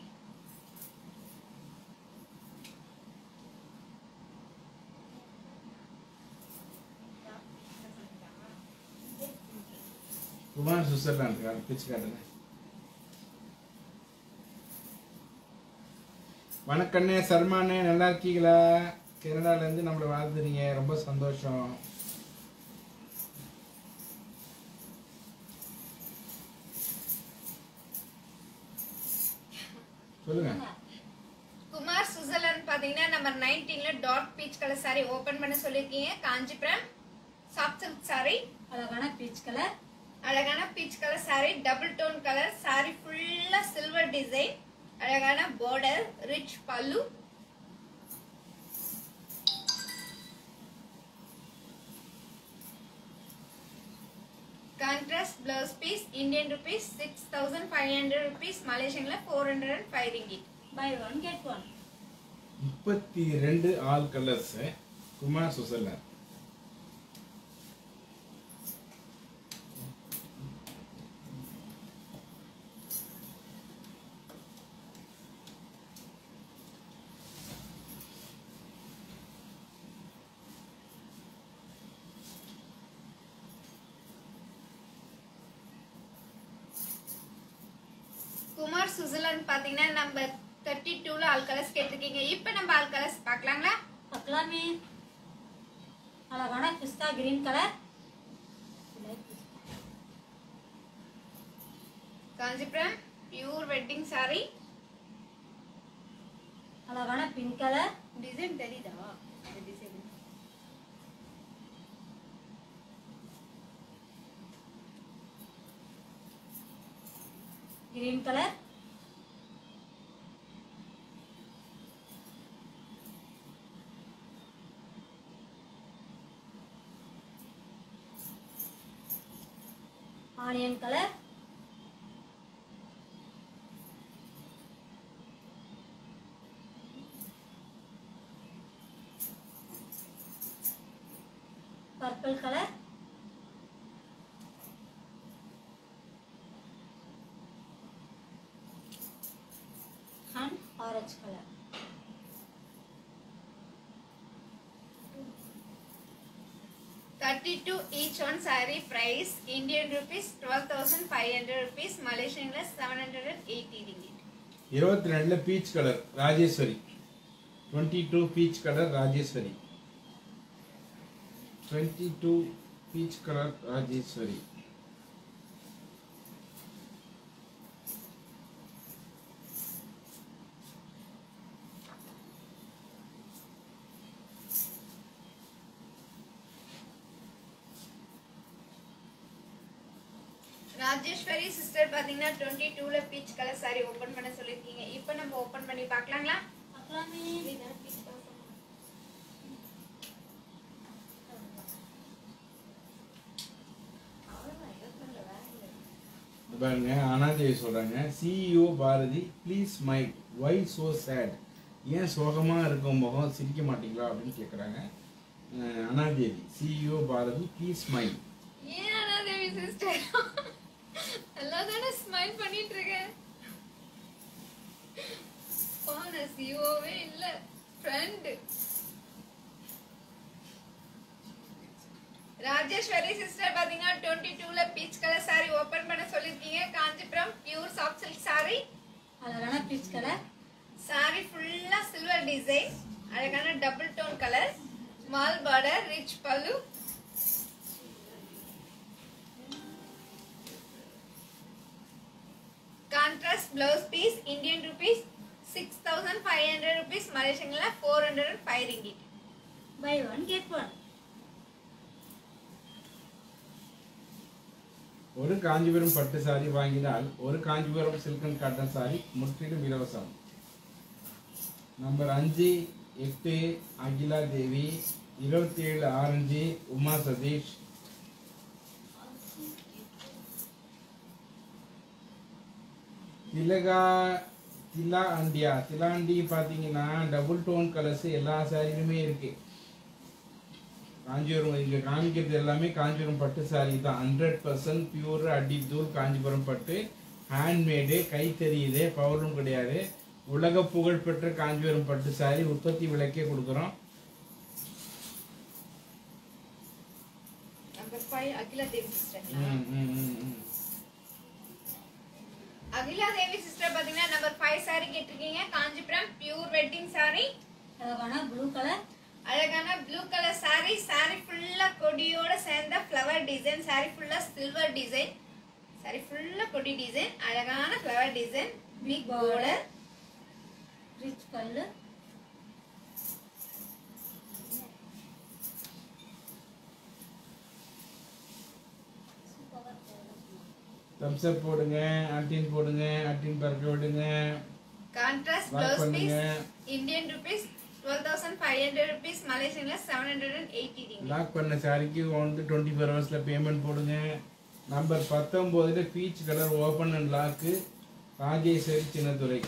S3: Kumar Switzerland peach காட்டுங்க வணக்கண்ணே சர்மானே நல்லா இருக்கீங்களா கனடால இருந்து நம்மளை வாழ்த்துறீங்க ரொம்ப சந்தோஷம் சொல்லுங்க
S1: குமார் சுவிட்சர்லாந்து பாத்தீங்கன்னா நம்பர் நைன்டீன்ல டாட் பீச் கலர் சாரி ஓபன் பண்ண சொல்லியிருக்கீங்க காஞ்சிபுரம் சாஃப்ட் சில்க் சாரி
S2: அழகான பீச் கலர்
S1: அழகான peach colour sari double tone colour sorry ஃபுல்லா சில்வர் டிசைன் அழகான border ரிச் பல்லு contrast blouse piece Indian rupees six thousand five hundred rupees மலேசியன்ல four hundred and five ringgit
S2: buy one get one
S3: முப்பத்தி ரெண்டு all colours Kumar Switzerland
S1: Kumar Switzerland பாத்தீங்கன்னா நம்ம thirty டூல all colours கேட்டிருக்கீங்க இப்போ நம்ம ஆல் கலர்ஸ் பார்க்கலாங்களா
S2: பார்க்கலாமே அழகான பிஸ்தா green colour
S1: Kanchipuram pure wedding sorry
S2: அழகான பிங்க் கலர்
S1: டிசைன் தெரியுதா அந்த design
S2: green colour onion colour purple colour and orange color.
S1: Thirty two each one sari price Indian rupees twelve thousand five hundred rupees மலேசியன்ல seven hundred and eighty ringgit
S3: இருபத்தி ரெண்டுல peach colour Rajeswari twenty two peach colour Rajeswari twenty two peach colour Rajeswari
S1: Rajeswari sister பாத்தீங்கன்னா twenty டூல peach colour sorry open பண்ண சொல்லிருக்கீங்க இப்போ நம்ம open பண்ணி பார்க்கலாங்களா
S2: பார்க்கலாமே
S3: இது பாருங்க அனாதேவி சொல்றாங்க CEO Bharathi please my why so sad ஏன் சோகமா இருக்கும் முகம் சிரிக்க மாட்டீங்களா அப்படின்னு கேட்குறாங்க Anadevi CEO Bharathi please my
S1: ஏன் அனாதேவி சிஸ்டர் நல்லா தானே ஸ்மைல் பண்ணிட்டு இருக்கேன் போன சிஓவே இல்ல ஃப்ரெண்ட் ராஜேஸ்வரி சிஸ்டர் பாத்தீங்கன்னா டுவெண்ட்டி டூல பீச் கலர் சாரி ஓபன் பண்ண சொல்லிருக்கீங்க Kanchipuram pure soft silk sorry
S2: அழகான பீச் கலர்
S1: சாரி ஃபுல்லா சில்வர் டிசைன் அழகான double tone colour small border rich பல்லு contrast blouse piece Indian rupees six thousand five hundred rupees மலேசியன்ல four hundred and five ringgit
S2: buy one get one
S3: ஒரு காஞ்சிபுரம் பட்டு sorry வாங்கினால் ஒரு Kanchipuram silk and cotton sorry முற்றிலும் இலவசம் number அஞ்சு எட்டு அகிலா தேவி இருபத்தி ஏழு ஆரஞ்சு உமா சதீஷ் திலகா திலா அண்டியா திலாண்டி பார்த்தீங்கன்னா டபுள் டோன் கலர்ஸ் எல்லா சாரிலுமே இருக்கு காஞ்சிபுரம் இங்க காமிக்கிறது எல்லாமே காஞ்சிபுரம் பட்டு சாரி தான் ஹண்ட்ரட் பர்சன்ட் பியூர் அடித்தூள் காஞ்சிபுரம் பட்டு ஹேண்ட்மேடு கைத்தறியுது பவரும் கிடையாது உலக புகழ் பெற்ற காஞ்சிபுரம் பட்டு சாரி உற்பத்தி விலைக்கே கொடுக்குறோம்
S1: number five Akila Devi sister
S3: ம், ம், ம், ம்.
S1: அகிலா தேவி சிஸ்டர் பாத்தீங்கன்னா நம்பர் ஃபைவ் சாரி கேட்டிருக்கீங்க காஞ்சிபுரம் பியூர் வெட்டிங் சாரி
S2: அழகான ப்ளூ கலர்
S1: அழகான ப்ளூ கலர் saree saree ஃபுல்லா கொடியோட சேர்ந்த ஃப்ளவர் டிசைன் saree ஃபுல்லா சில்வர் டிசைன் saree ஃபுல்லா கொடி டிசைன் அழகான flower design big border
S2: rich பல்லு
S3: thumbs up போடுங்க அட்டின் போடுங்க அட்டின் பறக்க விடுங்க
S1: கான்ட்ராஸ்ட்
S3: Lock
S1: ப்ளவுஸ்
S3: பண்ணுங்க.
S1: Piece Indian rupees twelve thousand five hundred rupees மலேசியன்ல seven hundred and eighty
S3: lock பண்ண சாரிக்கு வந்து டுவெண்ட்டி ஃபோர் ஹவர்ஸில் பேமெண்ட் போடுங்க நம்பர் பத்தொம்போதில் peach colour open and lock Rajeswari Chinnadurai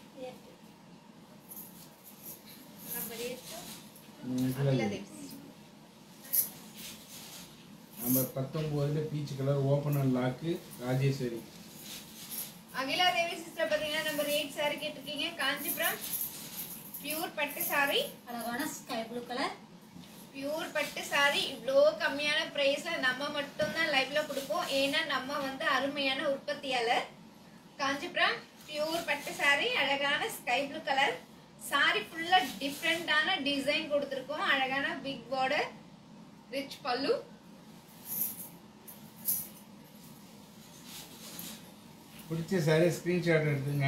S1: number eight
S3: ம்,
S1: அகிலா
S3: இல்ல.
S1: தேவி
S3: நம்பர் பத்தொம்போதில் peach colour open and lock Rajeswari
S1: Akila Devi sister பாத்தீங்கன்னா நம்பர் எயிட் சாரி கேட்டிருக்கீங்க காஞ்சிபுரம் பியூர் பட்டு சாரி
S2: அழகான ஸ்கை ப்ளூ கலர்
S1: பியூர் பட்டு சாரி இவ்வளோ கம்மியான ப்ரைஸ்ல நம்ம மட்டும்தான் லைவ்ல கொடுப்போம் ஏன்னா நம்ம வந்து அருமையான உற்பத்தியாளர் காஞ்சிபுரம் பியூர் பட்டு சாரி அழகான ஸ்கை ப்ளூ கலர் சாரி ஃபுல்லா டிஃப்ரெண்டான டிசைன் கொடுத்துருக்கோம் அழகான பிக் பார்டர் ரிச் பல்லு
S3: பிடிச்ச சாரி ஸ்க்ரீன்ஷாட் எடுத்துங்க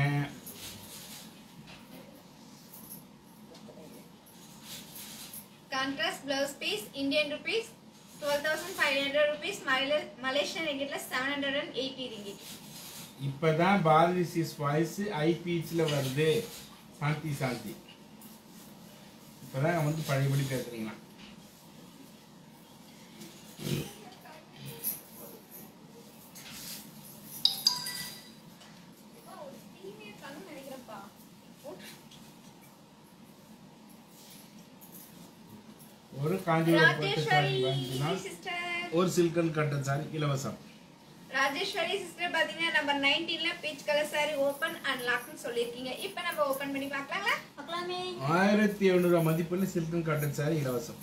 S1: contrast blouse piece Indian rupees twelve thousand five hundred rupees Malaysian ரிங்கிட்ல seven hundred and eighty ringgit
S3: இப்போ தான் பாரதி சிஸ் வாய்ஸ் ஐ பீச்சில் வருது சாந்தி சாந்தி இப்போ தான் வந்து பழையபடி பேசுறீங்களா
S1: நினைக்கிறப்பா
S3: ஒரு காஞ்சிபுரம் பட்டு சாரி
S1: ராஜேஸ்வரி
S3: வாங்கினால்
S1: சிஸ்டர்
S3: ஒரு சில்கன் காட்டன் சாரி இலவசம்
S1: ராஜேஸ்வரி சிஸ்டர் பாத்தீங்கன்னா நம்பர் நைன்டீன்ல peach colour sorry open and லாக்னு சொல்லியிருக்கீங்க இப்போ நம்ம ஓபன் பண்ணி பார்க்கலாங்களா
S2: பார்க்கலாமே
S3: ஆயிரத்தி எழுநூறுவா மதிப்பில் சில்கன் காட்டன் சாரி இலவசம்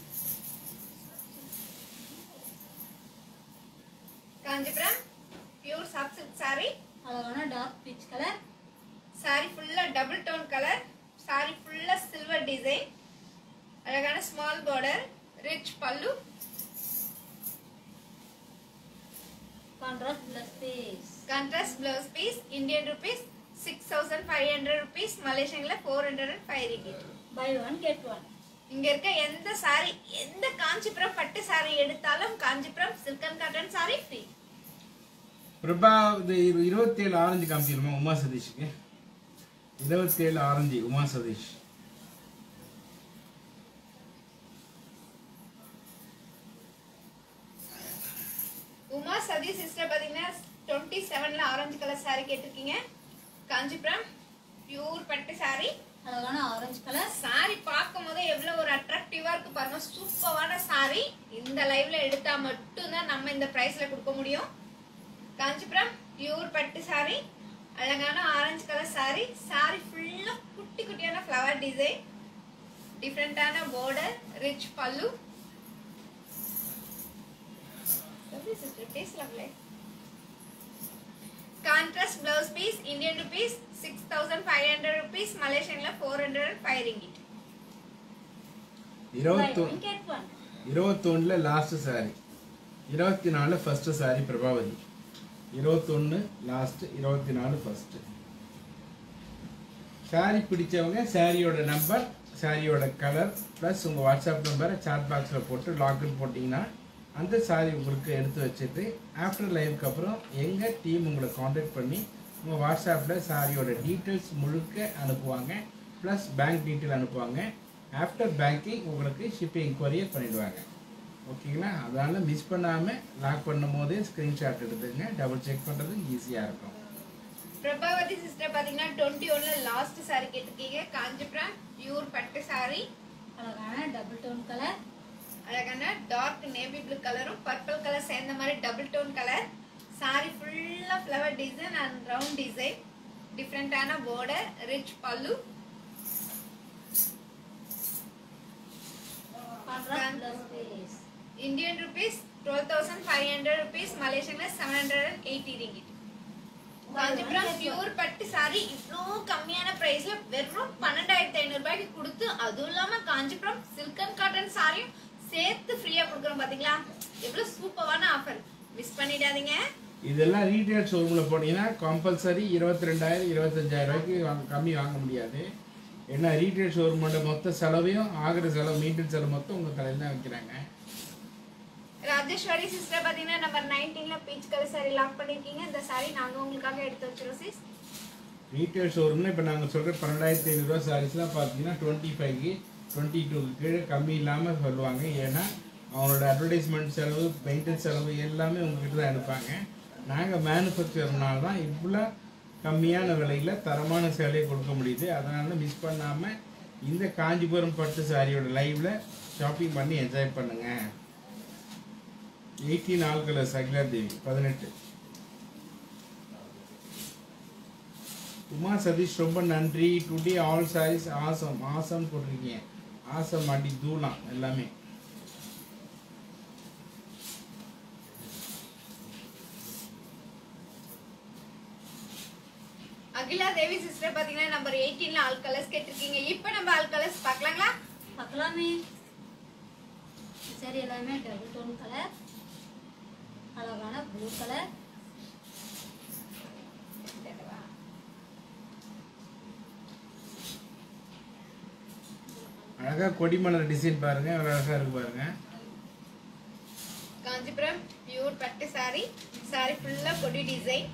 S1: Kanchipuram pure soft silk sorry
S2: அழகான டார்க் பீச் கலர்
S1: சாரி ஃபுல்லா டபுள் டோன் கலர் சாரி ஃபுல்லா சில்வர் டிசைன் அழகான ஸ்மால் பார்டர் ரிச் பல்லு
S2: contrast plus piece
S1: contrast blouse piece Indian rupees six thousand five hundred rupees மலேசியன்ல four hundred and five ringgit
S2: buy one get one
S1: இங்க இருக்க எந்த சாரி எந்த காஞ்சிபுரம் பட்டு சாரி எடுத்தாலும் Kanchipuram silk and cotton sorry free
S3: Prabha இது இரு- இருபத்தேழு ஆரஞ்சு காமிச்சிருமா உமா சதீஷுக்கு இருபத்தேழு ஆரஞ்சு உமா சதீஷ்
S1: உமா சதி சிஸ்டர் பாத்தீங்கன்னா டுவெண்ட்டி செவன்ல ஆரஞ்சு கலர் சாரி கேட்டிருக்கீங்க காஞ்சிபுரம் பியூர் பட்டு சாரி
S2: அழகான ஆரஞ்சு கலர்
S1: சாரி பார்க்கும் போது எவ்வளவு ஒரு அட்ராக்டிவா இருக்கு பாருங்க சூப்பரான சாரி இந்த லைவ்ல எடுத்தா மட்டும்தான் நம்ம இந்த பிரைஸ்ல கொடுக்க முடியும் காஞ்சிபுரம் பியூர் பட்டு சாரி அழகான ஆரஞ்சு கலர் சாரி சாரி ஃபுல்லா குட்டி குட்டியான ஃப்ளவர் டிசைன் டிஃப்ரெண்டான border ரிச் பல்லு contrast blouse piece Indian rupees six thousand five hundred rupees மலேசியன்ல four hundred and five ringgit
S2: buy
S3: இருபத்தொ
S2: ஒன் கெட் ஒன்
S3: இருபத்தொன்னுல லாஸ்ட் சாரி இருபத்தி நாலு ஃபர்ஸ்ட் சாரி பிரபாவதி இருபத்தொன்று லாஸ்ட் இருபத்தி நாலு ஃபர்ஸ்ட் சாரி பிடிச்சவங்க சாரியோட நம்பர் சாரியோட கலர் ப்ளஸ் உங்கள் வாட்ஸ்அப் நம்பரை சாட் பாக்ஸில் போட்டு லாக்இன் போட்டிங்கன்னா அந்த சாரி உங்களுக்கு எடுத்து வச்சுட்டு ஆஃப்டர் லைவுக்கு அப்புறம் எங்கள் டீம் உங்களை காண்டாக்ட் பண்ணி உங்கள் வாட்ஸ்அப்பில் சாரியோட டீட்டெயில்ஸ் முழுக்க அனுப்புவாங்க ப்ளஸ் பேங்க் டீட்டெயில் அனுப்புவாங்க ஆஃப்டர் பேங்கிங் உங்களுக்கு ஷிப்பிங் கொரியர் பண்ணிடுவாங்க ஓகேங்களா அதனால் மிஸ் பண்ணாமல் லாக் பண்ணும் போதே ஸ்க்ரீன்ஷாட் எடுத்துங்க டபுள் செக் பண்ணுறது ஈஸியாக இருக்கும்
S1: பிரபாவதி சிஸ்டர் பாத்தீங்கன்னா டுவெண்ட்டி ஒன்ல லாஸ்ட் சாரி கேட்டிருக்கீங்க காஞ்சிபுரம் பியூர் பட்டு சாரி
S2: அழகான டபுள் டோன் கலர்
S1: அழகான டார்க் நேவி ப்ளூ கலரும் பர்பிள் கலர் சேர்ந்த மாதிரி டபுள் டோன் கலர் சாரி ஃபுல்லா flower design and round design டிஃப்ரெண்டான border ரிச் பல்லு
S2: contrast plus piece
S1: Indian rupees twelve thousand five hundred rupees மலேசியன்ல seven hundred and eighty ringgit Kanchipuram pure பட்டு sorry இவ்வளோ கம்மியான பிரைஸ்ல வெறும் பன்னெண்டாயிரத்தி ஐநூறு ரூபாய்க்கு கொடுத்து அதுவும் இல்லாம காஞ்சிபுரம் சில்கன் காட்டன் சாரியும் சேர்த்து ஃப்ரீயா கொடுக்குறோம் பாத்தீங்களா எவ்வளவு சூப்பரான ஆஃபர் மிஸ் பண்ணிடாதீங்க
S3: இதெல்லாம் ரீட்டைல் ஷோரூமில் போனீங்கன்னா கம்பல்சரி இருபத்தி ரெண்டாயிரம் இருபத்தஞ்சாயிரம் ரூபாய்க்கு வாங்க கம்மி வாங்க முடியாது ஏன்னா ரீட்டைல் ஷோரூமோட மொத்த செலவையும் ஆகிற செலவு மெயின்டெனன்ஸ் செலவு மொத்தம் உங்கள் தலையில் தான் வைக்கிறாங்க
S1: ராஜேஸ்வரி சிஸ்டர் பாத்தீங்கன்னா நம்பர் நைன்டீன்ல பீச் கலர் சாரி லாக் பண்ணிருக்கீங்க இந்த சாரி நாங்க உங்களுக்காக எடுத்து வச்சிரோம் சிஸ்
S3: ரீட்டைல் ஷோரூம்ல இப்போ நாங்கள் சொல்கிற பன்னெண்டாயிரத்தி ஐநூறுரூவா சாரீஸ்லாம் பார்த்தீங்கன்னா டுவெண்ட்டி ஃபைவ்க்கு டுவெண்ட்டி டூக்கு கீழே கம்மி இல்லாமல் சொல்லுவாங்க ஏன்னா அவங்களோட அட்வர்டைஸ்மெண்ட் செலவு மெயின்டெனன்ஸ் செலவு எல்லாமே உங்ககிட்ட தான் எடுப்பாங்க நாங்கள் மேனுஃபேக்சர்னால தான் இவ்வளோ கம்மியான விலையில் தரமான சேலையை கொடுக்க முடியுது அதனால் மிஸ் பண்ணாமல் இந்த காஞ்சிபுரம் பட்டு சாரியோட லைவில் ஷாப்பிங் பண்ணி என்ஜாய் பண்ணுங்கள் எயிட்டீன் ஆள்கள சகிலா தேவி பதினெட்டு உமா சதீஷ் ரொம்ப நன்றி today all sarees awesome awesome போட்டிருக்கீங்க ஆசம் அடி தூளாம் எல்லாமே
S1: அகிலா தேவி சிஸ்டர் பாத்தீங்கன்னா நம்பர் எயிட்டீன்ல ஆல் கலர்ஸ் கேட்டிருக்கீங்க இப்போ நம்ம ஆல் கலர்ஸ் பார்க்கலாங்களா
S2: பார்க்கலாமே சரி எல்லாமே டபுள் டோன் கலர் அழகான ப்ளூ கலர்
S3: அழகா கொடிமலர் டிசைன் பாருங்க எவ்வளவு அழகா இருக்கு பாருங்க
S1: காஞ்சிபுரம் பியூர் பட்டு சாரி சாரி ஃபுல்லா கொடி design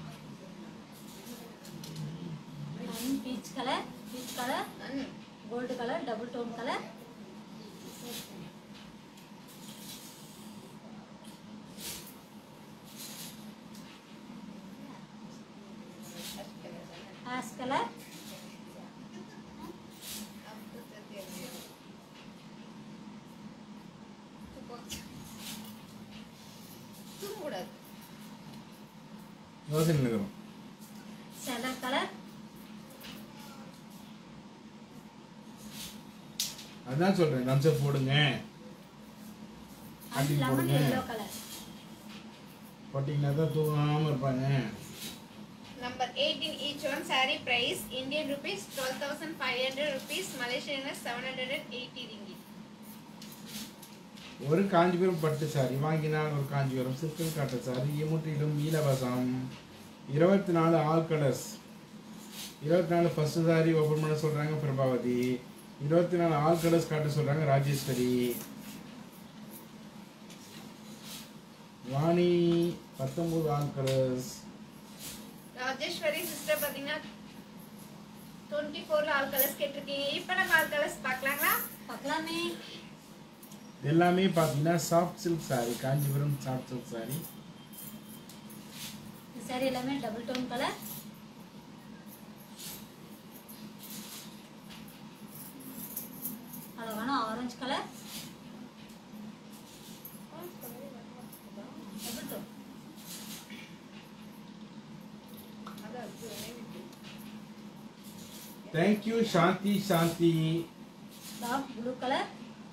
S2: peach colour peach colour gold colour double tone colour ash colour
S1: தூங்கக்கூடாது
S3: யோசனை இருக்கிறோம்
S2: செலர் கலர்
S3: அதான் சொல்றேன் தம்ஸ்அப் போடுங்க
S2: அண்ட்
S3: அடி
S2: லெமன்
S3: போடுங்க
S2: எல்லோ கலர்
S3: போட்டிங்கன்னா தான் தூங்காம இருப்பாங்க
S1: நம்ம Number 18 each one saree price Indian rupees 12,500 rupees Malaysian is 780 ringgit.
S3: ஒரு காஞ்சிபுரம் பட்டு சாரி வாங்கினால் ஒரு காஞ்சிபுரம் சில்கன் காட்ட சாரி முற்றிலும் இலவசம் இருபத்தி நாலு ஆல் கலர்ஸ் இருபத்தி நாலு ஃபர்ஸ்ட் சாரி ஓப்பன் பண்ண சொல்கிறாங்க பிரபாவதி இருபத்தி நாலு ஆல் கலர்ஸ் காட்ட சொல்கிறாங்க ராஜேஸ்வரி வாணி பத்தொம்பது ஆல் கலர்ஸ்
S1: ராஜேஸ்வரி சிஸ்டர் பார்த்தீங்கன்னா டுவெண்ட்டி ஃபோர்ல ஆல் கலர்ஸ் கேட்டிருக்கீங்க இப்போ நம்ம ஆல் கலர்ஸ் பார்க்கலாங்களா
S2: பார்க்கலாமே
S3: எல்லாமே பார்த்தீங்கன்னா soft silk saree Kanchipuram soft silk saree
S2: இந்த saree எல்லாமே டபுள் டோன் கலர் அழகான orange colour double tone
S3: thank you Shanthi Shanthi
S2: dark blue colour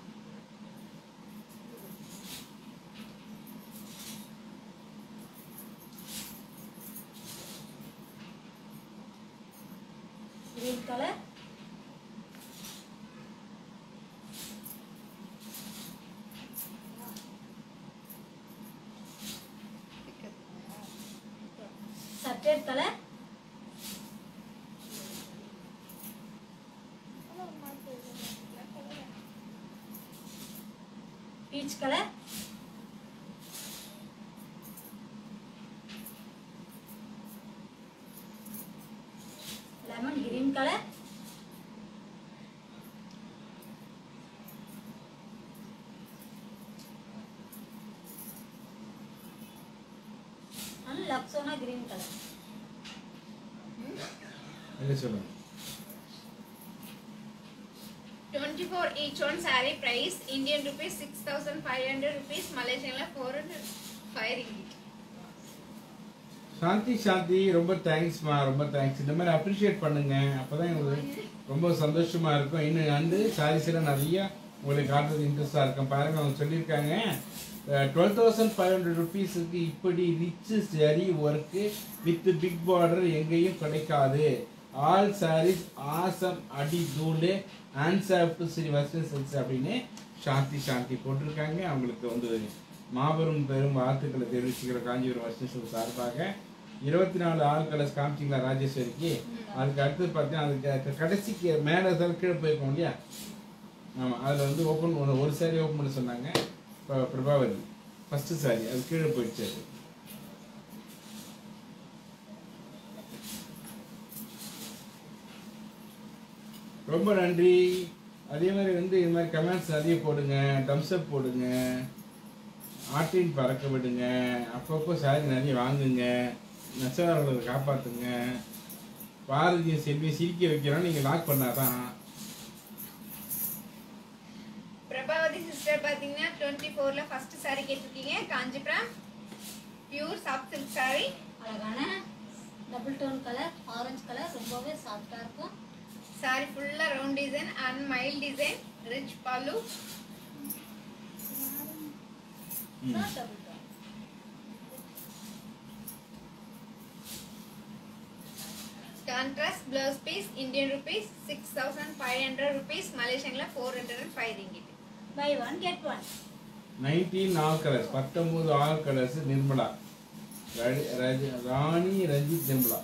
S2: green colour சட்டேட் colour peach colour lemon green colour and லக்ஸோனா கிரீன் கலர்
S3: என்ன சொல்லுங்கள்
S1: 24 each one saree price Indian rupees 6,500 rupees Malaysian la 405 ringgit.
S3: சாந்தி சாந்தி ரொம்ப தேங்க்ஸ்மா ரொம்ப thanks இந்த மாதிரி அப்ரிஷியேட் பண்ணுங்க அப்பதான் எங்களுக்கு ரொம்ப சந்தோஷமா இருக்கும் இன்னும் வந்து சாரீஸ் எல்லாம் நிறைய உங்களுக்கு காட்டுறது இன்ட்ரெஸ்டா இருக்கும் பாருங்க அவங்க சொல்லியிருக்காங்க டுவெல் தௌசண்ட் ஃபைவ் ஹண்ட்ரட் ருபீஸுக்கு இப்படி ரிச்சு சரி ஒர்க்கு வித் பிக் பார்டர் எங்கேயும் கிடைக்காது ஆல் சாரீஸ் ஆசம் அடி தூள் ஆன்சர் டு ஸ்ரீ வஸ்டன் சில்க்ஸ் அப்படின்னு சாந்தி சாந்தி போட்டிருக்காங்க அவங்களுக்கு வந்து மாபெரும் பெரும் வாழ்த்துக்களை தெரிவிச்சுக்கிற காஞ்சிபுரம் வஸ்டன் சில்க் சார்பாக இருபத்தி நாலு ஆள் கலர்ஸ் காமிச்சிங்களா ராஜேஸ்வரிக்கு அதுக்கு அடுத்து பார்த்தீங்கன்னா அதுக்கு க- கடைசிக்கு மேலே தான் கீழே போயிருக்கோம் இல்லையா ஆமாம் அதில் வந்து ஓப்பன் பண்ண ஒரு சாரி ஓப்பன் பண்ண சொன்னாங்க இப்போ பிரபாவதி ஃபஸ்ட்டு சாரி அது கீழே போயிடுச்சு அது ரொம்ப நன்றி அதே மாதிரி வந்து இது மாதிரி கமெண்ட்ஸ் நிறைய போடுங்க தம்ஸ் அப் போடுங்க ஆட்டின் பறக்க விடுங்க அப்பப்போ சாரி நிறைய வாங்குங்க நெசவாளர்களை காப்பாற்றுங்க பாரதிய செல்வியை சிரிக்க வைக்கிறோம் நீங்கள் லாக் பண்ணாதான்
S1: பிரபாவதி சிஸ்டர் பார்த்தீங்கன்னா டுவெண்ட்டி ஃபோர்ல ஃபர்ஸ்ட் saree கேட்டிருக்கீங்க Kanchipuram pure soft silk saree
S2: அழகான double tone colour orange colour ரொம்பவே சாஃப்டாக இருக்கும்
S1: saree ஃபுல்லா ரவுண்ட் டிசைன் அண்ட் மைல் design rich pallu
S2: double tone
S1: contrast blouse piece Indian rupees six thousand five hundred rupees மலேசியன்ல four hundred and five ringgit
S2: buy one get one
S3: nineteen all colours பத்தொன்பது all colours Nirmala ரடி- ரஜ- Rani Ranjith Nirmala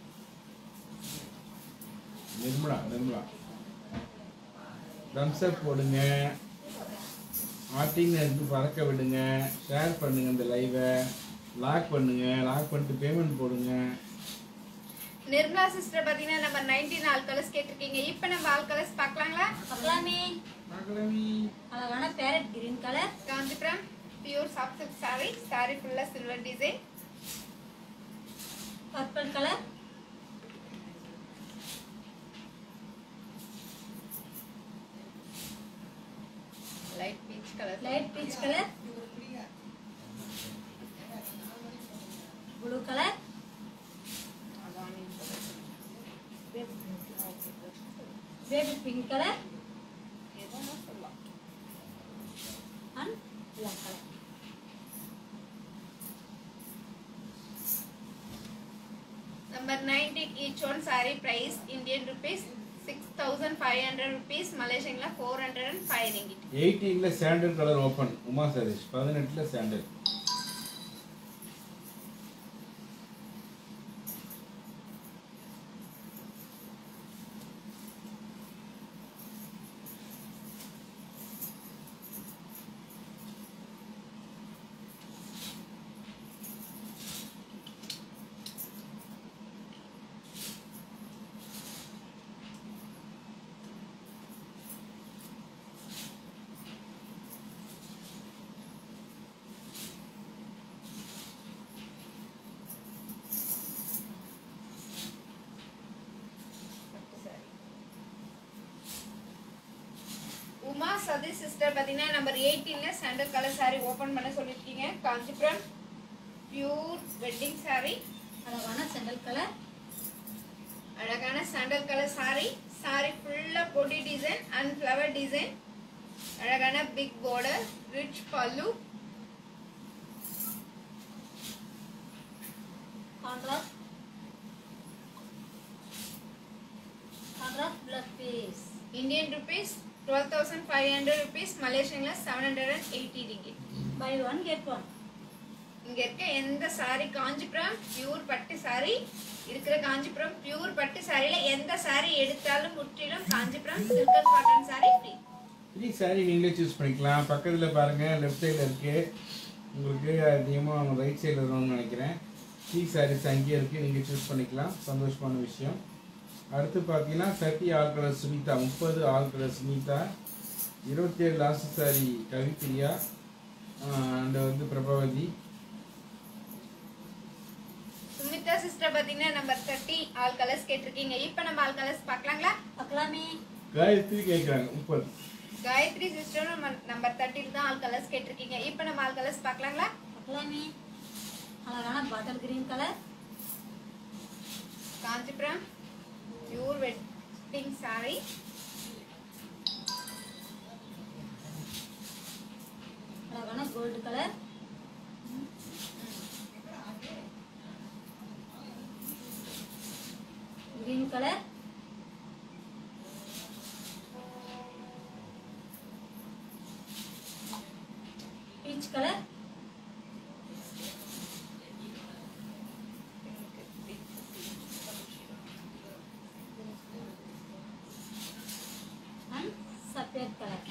S3: Nirmala Nirmala thumbs up போடுங்க ஆட்டிங் எடுத்து பறக்க விடுங்க ஷேர் பண்ணுங்க இந்த லைவை லாக் பண்ணுங்க லாக் பண்ணிட்டு பேமெண்ட் போடுங்க
S1: நிர்மலா சிஸ்டர் பார்த்தீங்கன்னா நம்ம நைன்டீன் ஆல் கலர்ஸ் கேட்டிருக்கீங்க இப்போ நம்ம ஆல் கலர்ஸ் பார்க்கலாங்களா
S2: பார்க்கலாமே
S3: பார்க்கலாமே
S2: அழகான parrot green colour
S1: Kanchipuram pure soft silk saree saree ஃபுல்லா silver design
S2: purple colour
S1: light peach colour
S2: light peach colour blue colour baby pink colour and black colour
S1: number nine each one saree price Indian rupees 6500 rupees மலேசியன்ல 405 ringgit
S3: எயிட்டீன்ல sandal colour open Uma Sathish பதினெட்டுல sandal
S1: Uma Sathi sister பார்த்தீங்கன்னா number எயிட்டீன்ல sandal colour saree open பண்ண சொல்லியிருக்கீங்க Kanchipuram pure wedding saree
S2: அழகான செண்டல் colour
S1: அழகான sandal colour saree saree ஃபுல்லா பொடி டிசைன் அண்ட் ஃப்ளவர் டிசைன் அழகான பிக் border ரிச் பல்லு
S2: contrast contrast plus piece
S1: Indian rupees twelve thousand five hundred rupees மலேசியன்ல seven hundred and eighty ringgit
S2: buy one get one
S1: இங்க இருக்க எந்த saree Kanchipuram pure பட்டு saree இருக்கிற காஞ்சிபுரம் பியூர் பட்டு சாரியில எந்த saree எடுத்தாலும் முற்றிலும் Kanchipuram silk or cotton saree free
S3: free saree நீங்களே சூஸ் பண்ணிக்கலாம் பக்கத்தில் பாருங்கள் லெஃப்ட் சைடில் இருக்குது உங்களுக்கு அதிகமாக ரைட் சைடில் இருக்கணும்னு நினைக்கிறேன் ஃப்ரீ சாரீஸ் அங்கேயே இருக்குது நீங்கள் சூஸ் பண்ணிக்கலாம் சந்தோஷமான விஷயம் அடுத்து பார்த்தீங்கன்னா தேர்ட்டி ஆல் கலர் சுனிதா முப்பது ஆல் கலர் சுனிதா இருபத்தேழு லாஸ்ட் சாரி கவிப்பிரியா அண்ட் வந்து பிரபாவதி
S1: சுமிதா சிஸ்டர் பாத்தீங்கன்னா நம்பர் தேர்ட்டி ஆல் கலர்ஸ் கேட்டிருக்கீங்க இப்போ நம்ம ஆல் கலர்ஸ் பார்க்கலாங்களா
S2: பார்க்கலாமே
S3: காயத்ரி கேட்குறாங்க முப்பது
S1: காயத்ரி சிஸ்டரும் நம்பர் தேர்ட்டில தான் ஆல் கலர்ஸ் கேட்டிருக்கீங்க இப்போ நம்ம ஆல் கலர்ஸ் பார்க்கலாங்களா
S2: பார்க்கலாமே அழகான bottle green colour
S1: Kanchipuram pure wedding saree
S2: அழகான gold colour green colour peach colour and சஃபேத் colour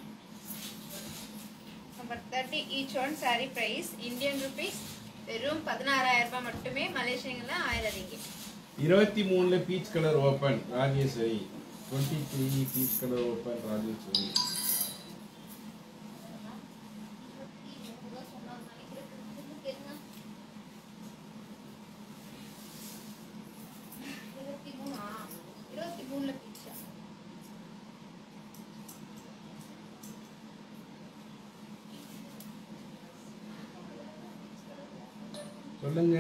S1: number thirty each one saree price Indian rupees வெறும் பதினாறாயிரம் ரூபாய் மட்டுமே மலேசியங்கள்ல ஆயிரம் ரிங்கிட்
S3: இருபத்தி மூணில் peach colour open Rajeshwari twenty three peach colour open Rajeshwari
S1: இருபத்தி மூணா இருபத்தி மூணுல பீச்சா
S3: சொல்லுங்க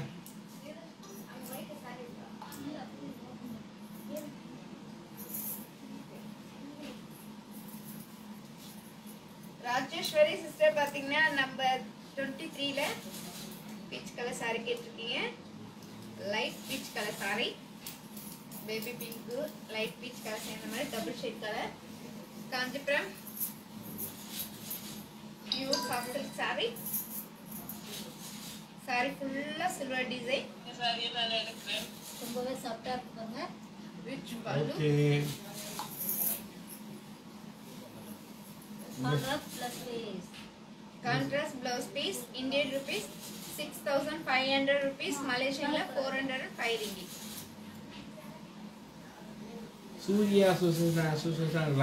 S1: ராஜேஸ்வரி சிஸ்டர் பாத்தீங்கன்னா நம்பர் டுவெண்ட்டி த்ரீல பீச் கலர் saree கேட்டிருக்கீங்க light peach colour saree baby pink light peach colour சேர்ந்த மாதிரி double shade colour Kanchipuram pure soft silk saree saree ஃபுல்லா சில்வர் டிசைன்
S2: ரொம்பவே சாஃப்டாக இருக்கு பாருங்க
S1: rich pallu
S3: okay
S2: contrast blouse piece
S1: contrast blouse piece Indian rupees six thousand five hundred rupees மலேசியால four hundred and five ringgit
S3: Surya சுசேஷா சுசேஷாங்களா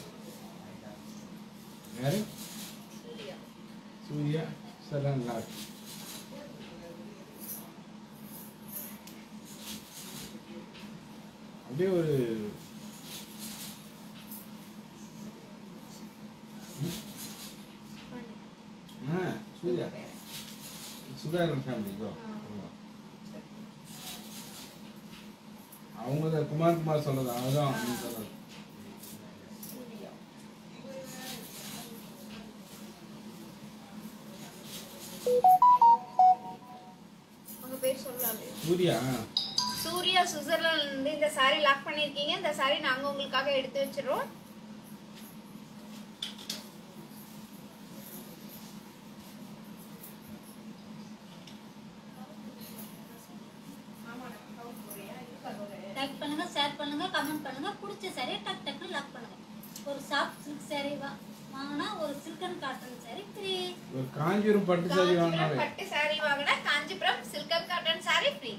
S3: யாரு சூர்யா சரங்களா அப்படியே ஒரு ஆ சூர்யா சுதாகரன் ஃபேமிலி இதோ அவங்க தான் குமார் குமார் சொல்றது அதுதான் நீ சொல்றது
S1: உங்க பேர் சொல்லலாம்
S3: சூர்யா
S1: சூர்யா சுவிட்சர்லாந்துல இருந்து இந்த சாரி லாக் பண்ணிருக்கீங்க இந்த சாரி நாங்க உங்களுக்காக எடுத்து வச்சிரோம்
S2: லைக் பண்ணுங்க ஷேர் பண்ணுங்க கமெண்ட் பண்ணுங்க பிடிச்ச சாரியை டக் டக்குன்னு லாக் பண்ணுங்க ஒரு சாஃப்ட் சில்க் saree வா வாங்கினா ஒரு சில்கன் காட்டன் saree ஃப்ரீ
S3: ஒரு காஞ்சிபுரம் பட்டு சாரி
S1: காஞ்சிபுரம்
S3: வாங்கினாவே
S1: பட்டு சாரி வாங்கினா Kanchipuram silk and cotton sorry free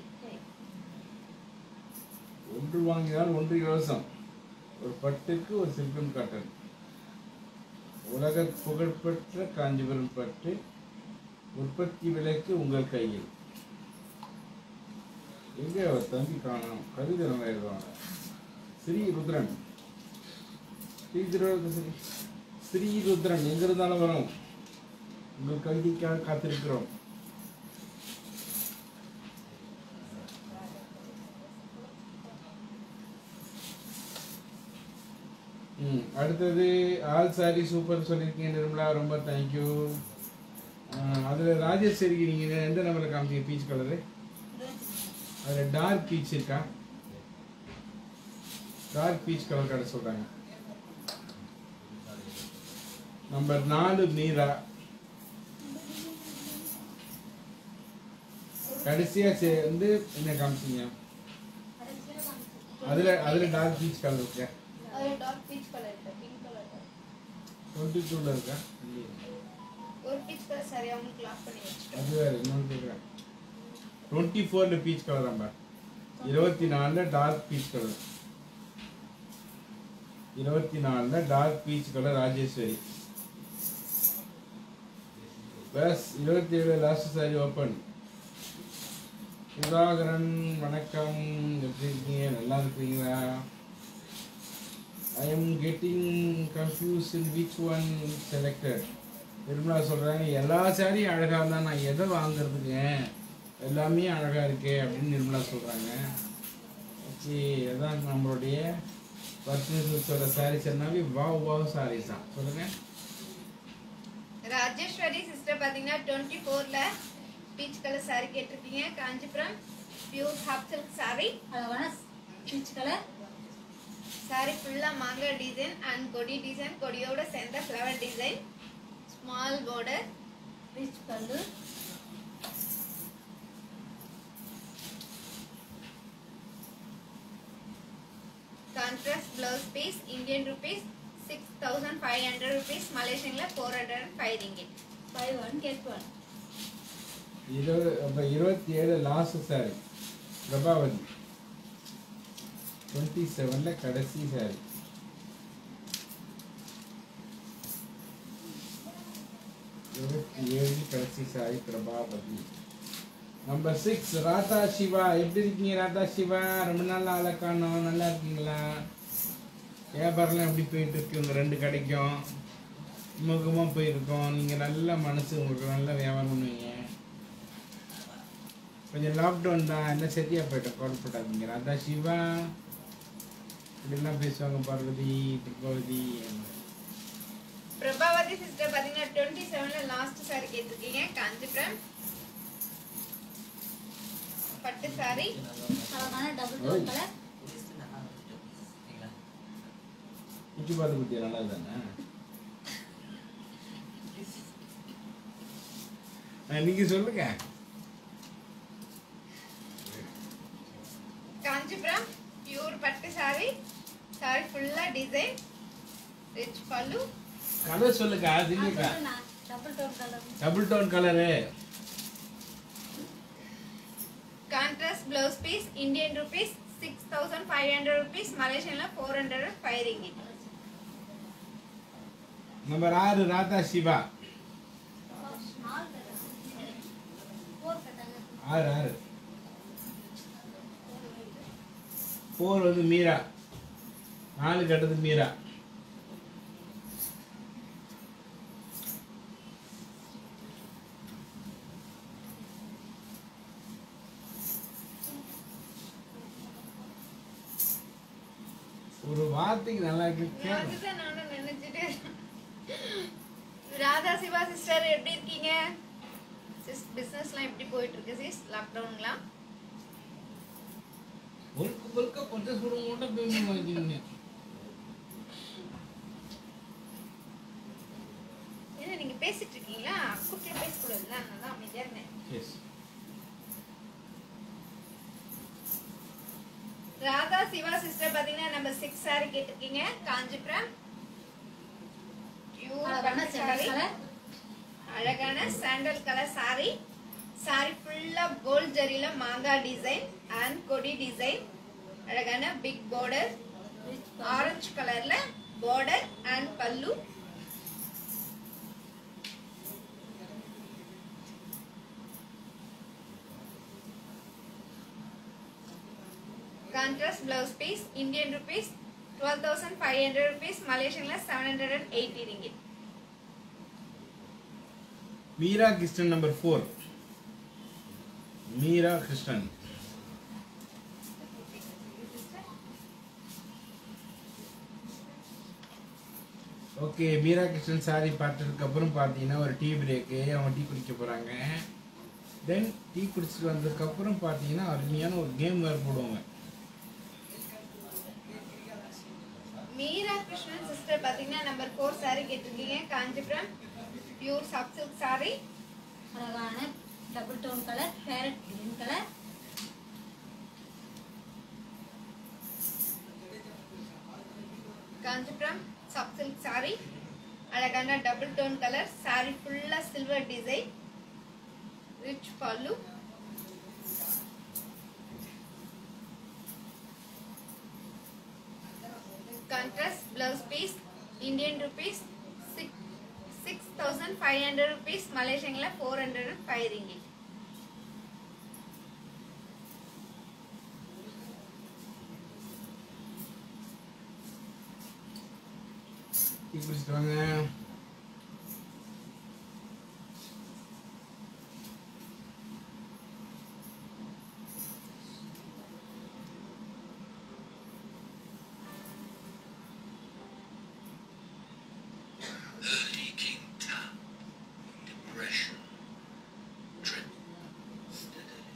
S3: ஒன்று வாங்கினால் ஒன்று இலவசம் ஒரு பட்டுக்கு ஒரு சில்கம் காட்டன் உலக புகழ்பெற்ற காஞ்சிபுரம் பட்டு உற்பத்தி விலைக்கு உங்கள் கையில் எங்க அவர் தம்பி காணோம் கவிதை நல்லா எழுதுவாங்க ஸ்ரீ ருத்ரன் ஸ்ரீ திரு- ஸ்ரீ- ஸ்ரீ ருத்ரன் எங்க இருந்தாலும் வரும் உங்கள் கவிதைக்காக காத்திருக்கிறோம் ம் அடுத்தது ஆல் சாரி சூப்பர் சொல்லியிருக்கீங்க நிர்மலா ரொம்ப தேங்க்யூ அதில் ராஜேஸ்வரிக்கு நீங்கள் எந்த நம்பரில் காமிச்சீங்க பீச் கலரு அதில் டார்க் பீச் இருக்கா டார்க் பீச் கலர் கடை சொல்கிறாங்க நம்பர் நாலு மீரா கடைசியாக சேர்ந்து என்ன காமிச்சீங்க அதில் அதில் டார்க் பீச் கலர் இருக்கா
S1: அது டார்க் பீச் கலர் இருக்கு பிங்க் கலர்
S3: டுவெண்ட்டி டூவில் இருக்கா இல்லையே.
S1: ஒரு பீச் கலர் சாரி அவங்களுக்கு லாக் பண்ணி வச்சிட்டோம்
S3: அது வேறு இன்னொன்று கேட்குறேன் டுவெண்ட்டி ஃபோரில் பீச் கலர் நம்ம இருபத்தி நாலில் டார்க் பீச் கலர் இருபத்தி நாலில் டார்க் பீச் கலர் ராஜேஸ்வரி பஸ் இருபத்தி ஏழு லாஸ்ட் சாரி ஓப்பன் சுதாகரன் வணக்கம் எப்படி இருக்கீங்க நல்லா இருக்கிறீங்களா I am getting confuse in which one selected Nirmala சொல்கிறாங்க எல்லா சாரியும் அழகாக இருந்தால் நான் எதை வாங்குறதுங்க எல்லாமே அழகாக இருக்கே அப்படின்னு நிர்மலா சொல்கிறாங்க ஓகே அதான் நம்மளுடைய பர்சனல்ஸோட சாரீஸ் எல்லாமே வாவ் வாவ் சாரீஸ் தான் சொல்லுங்கள்
S1: ராஜேஸ்வரி சிஸ்டர் பாத்தீங்கன்னா டுவெண்ட்டி ஃபோர்ல பீச் கலர் சாரி கேட்டிருக்கீங்க Kanchipuram pure half silk sorry
S2: அழகான பீச் கலர்
S1: சாரி ஃபுல்லா மாங்காய் டிசைன் அண்ட் கொடி டிசைன் கொடியோட சேர்ந்த flower design small border
S2: peach கல்லு
S1: contrast blouse piece Indian rupees six thousand five hundred rupees மலேசியன்ல four hundred and five ringgit
S2: buy one get one
S3: இருபது அப்போ இருபத்தி ஏழு லாஸ்ட் சாரி பிரபாவதி டுவெண்ட்டி செவனில் கடைசி சாரி இருபத்தி ஏழு கடைசி சாரி பிரபாவதி நம்பர் சிக்ஸ் ராதா சிவா எப்படி இருக்கீங்க ராதா சிவா ரொம்ப நாள் ஆளை காணோம் நல்லா இருக்கீங்களா வியாபாரம்லாம் எப்படி போயிட்டு இருக்கு உங்கள் ரெண்டு கடைக்கும் முகமாக போயிருக்கோம் நீங்கள் நல்ல மனசு உங்களுக்கு நல்ல வியாபாரம் பண்ணுவீங்க கொஞ்சம் லாக்டவுன் தான் எல்லாம் சரியா போயிட்டோம் கவலைப்படாதீங்க ராதா சிவா இப்படிலாம் பேசுவாங்க பார்வதி பிரபாவதி
S1: பிரபாவதி சிஸ்டர் பாத்தீங்கன்னா டுவெண்ட்டி செவன்ல லாஸ்ட் சாரி கேட்டிருக்கீங்க காஞ்சிபுரம் பட்டு சாரி
S2: அழகான டபுள்
S3: ஓய்.
S2: டோன் கலர்
S3: குச்சி பார்த்து குட்டி நல்லா தானே நீங்க சொல்லுங்க
S1: காஞ்சிபுரம் பியூர் பட்டு சாரி சாரி ஃபுல்லா டிசைன் ரிச் பல்லு
S3: கலர் சொல்லுங்க அது இல்லைக்கா
S2: double tone colour
S3: double tone colour
S1: contrast blouse piece Indian rupees six thousand five hundred rupees மலேசியன்ல four hundred five ringgit
S3: number ஆறு Radha Siva
S2: small colour four கட்டாங்க
S3: ஆறு ஆறு ஃபோர் வந்து மீரா நாலு கட்டது மீரா ஒரு வார்த்தைக்கு நல்லா இருக்கு கேட்கணும்.
S1: அதுதான் நானும் நினைச்சிட்டு ராதா சிவா சிஸ்டர் எப்படி இருக்கீங்க சிஸ் பிசினஸ்லாம் எப்படி போயிட்டு இருக்கு சிஸ் லாக்டவுன்லாம்
S3: ஒரு ಬಲ್ಕ ಪಂಚಾಯತ್ ಬಿಡು ಮೂಟ ಬೇಮಿ ಮಾಡಿದ್ದೀನಿ
S1: ஏன்னா நீங்க பேசிட்டு இருக்கீங்களா கூப்பிட்டு பேசக்கூடாதுல்ல அதனால தான் அமைதியா இருந்தேன்
S3: ಎಸ್
S1: ராதா சிவா சிஸ்டர் பாத்தீங்கன்னா நம்ம சிக்ஸ் சாரி கேட்டிருக்கீங்க காஞ்சிபுரம் Pure
S2: அழகான
S1: பட்டு
S2: சாண்டல்
S1: saree.
S2: கலர்
S1: அழகான சாண்டல் கலர் சாரி சாரி ஃபுல்லா கோல்ட் ஜரியில மாங்காய் டிசைன் அண்ட் கொடி டிசைன் அழகான பிக் border ஆரஞ்சு கலர்ல border and pallu contrast blouse piece Indian rupees twelve thousand five hundred rupees மலேசியன்ல seven hundred and eighty ringgit
S3: Meera Krishnan number four Meera Krishnan okay Meera Krishnan saree பார்த்ததுக்கு அப்புறம் பார்த்தீங்கன்னா ஒரு டீ பிரேக்கு அவங்க டீ குடிக்க போகிறாங்க தென் டீ குடிச்சிட்டு வந்ததுக்கப்புறம் பார்த்தீங்கன்னா அருமையான ஒரு கேம் வேறு போடுவாங்க
S1: மீரா கிருஷ்ணன் சிஸ்டர் பாத்தீங்கன்னா நம்பர் ஃபோர் saree கேட்டிருக்கீங்க Kanchipuram pure soft silk saree
S2: அழகான double tone colour parrot green colour
S1: Kanchipuram soft silk saree அழகான டபுள் டோன் கலர் saree ஃபுல்லா சில்வர் டிசைன் ரிச் பல்லு contrast blouse piece Indian rupees six thousand five hundred rupees மலேசியன்ல four hundred and five ringgit
S3: tea குடிச்சிட்டு வாங்க
S5: leaking tap, depression, drip steadily.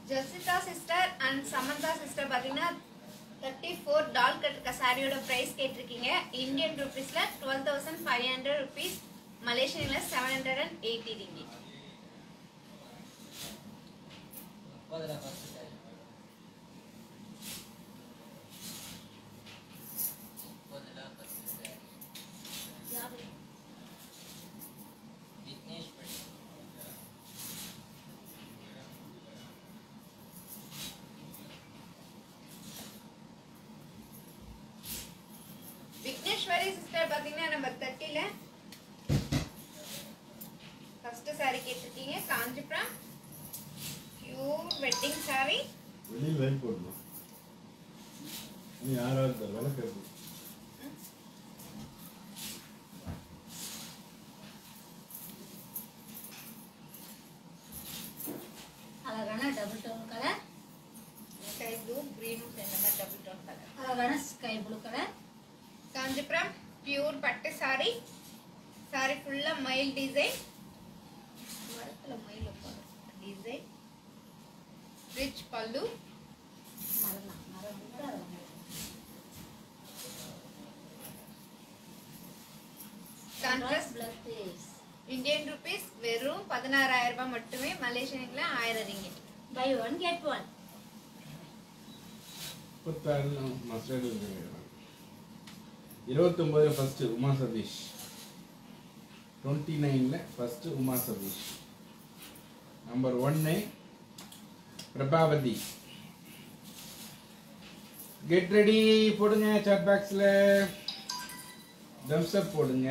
S1: Jasitha sister and Samantha sister பார்த்தீங்கன்னா thirty four டால் கட்டிருக்க சாரியோட price கேட்டிருக்கீங்க Indian ருபீஸில் twelve thousand five hundred rupees மலேசியனில் seven hundred and eighty ringgit
S6: முப்பதுல ஃபர்ஸ்ட் சாரி முப்பதுல ஃபர்ஸ்ட் சாரி விக்னேஸ்வரி
S1: விக்னேஸ்வரி சிஸ்டர் பார்த்தீங்கன்னா நம்பர் தேர்ட்டியில் ஃபர்ஸ்ட் சாரி கேட்டிருக்கீங்க காஞ்சிபுரம் பியூர் வெட்டிங் சாரி
S7: வெளியில் லைட் போடணும் நீ யாராவது தர விலை கேட்பு
S2: அழகான double tone colour
S1: sky blue க்ரீனும் சேர்ந்த மாதிரி டபுள் டோன் கலர்
S2: அழகான sky blue colour
S1: Kanchipuram pure பட்டு சாரி சாரி ஃபுல்லாக மயில் டிசைன் மரத்தில் மயில் டிசைன் ரிச் பல்லு
S2: மரம் தான் மரம் கூட அழகான
S1: contrast
S2: plus piece
S1: Indian rupees வெறும் பதினாறாயிரம் ரூபாய் மட்டுமே மலேசியனில் ஆயிரம் ringgit
S2: buy one get one
S3: முப்பத்தாறு மஸ்டர்டு இருபத்தொம்போது ஃபஸ்ட்டு உமா சதீஷ் டுவெண்ட்டி நைனில் ஃபஸ்ட்டு உமா சதீஷ் நம்பர் ஒன்று பிரபாவதி கெட் ரெடி போடுங்க சாட் பாக்ஸில் தம்ஸ் அப் போடுங்க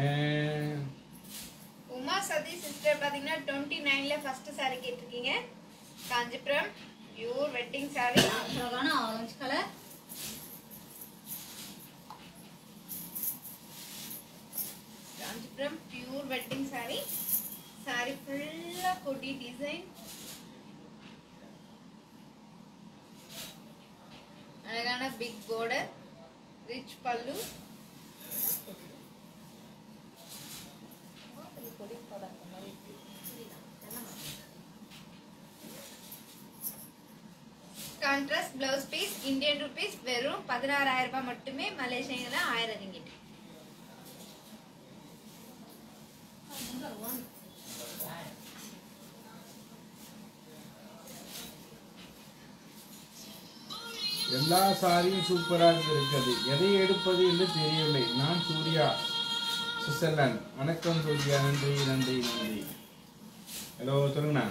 S1: உமா சதி சிஸ்டர் பார்த்தீங்கன்னா டுவெண்ட்டி நைனில் ஃபஸ்ட்டு சாரி கேட்டிருக்கீங்க காஞ்சிபுரம் பியூர் வெட்டிங் சாரி
S2: அழகான orange colour
S1: Kanchipuram pure wedding saree saree ஃபுல்லாக கொடி டிசைன் அழகான பிக் border ரிச் பல்லு கொடி போடாத மாதிரி contrast blouse piece Indian rupees வெறும் பதினாறாயிரம் ரூபாய் மட்டுமே மலேசியங்கள ஆயிரம் ரிங்கிட்
S2: நம்பர் ஒன்
S3: எல்லா சாரியும் சூப்பராக இருக்கிறது எதை எடுப்பது என்று தெரியவில்லை நான் சூர்யா சுவிட்சர்லாந்து வணக்கம் சூர்யா நன்றி நன்றி நன்றி ஹலோ சொல்லுங்கண்ணா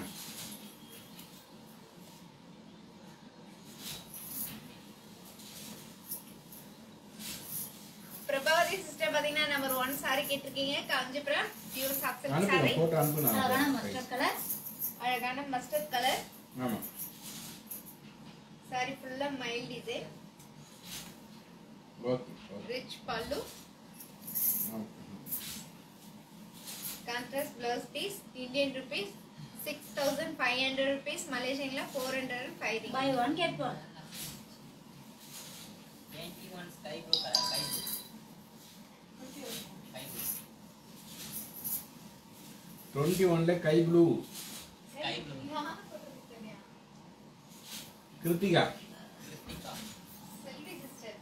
S1: பிரபாவதி சிஸ்டர் பாத்தீங்கன்னா நம்பர் ஒன் சாரி கேட்டிருக்கீங்க காஞ்சிபுரம் பியூர் சாக்சல் சாரி
S3: அனுப்புங்க போட்டோ
S2: அழகான
S3: அனுப்புண்ணா
S2: மஸ்டர்ட் கலர்
S1: அழகான மஸ்டர்ட் கலர்
S3: ஆமாம்
S1: சாரி ஃபுல்லா மைல் டிசைன்
S3: ஓகே ஓகே
S1: ரிச் பல்லு contrast blouse piece Indian rupees six thousand five hundred rupees மலேசியன்ல four hundred and five
S2: buy one get one
S6: twenty one sky blue colour sky blue sky blue
S3: twenty ஒன்ல sky blue
S6: sky blue
S3: Kiruthika
S6: Kiruthika
S1: செல்வி sister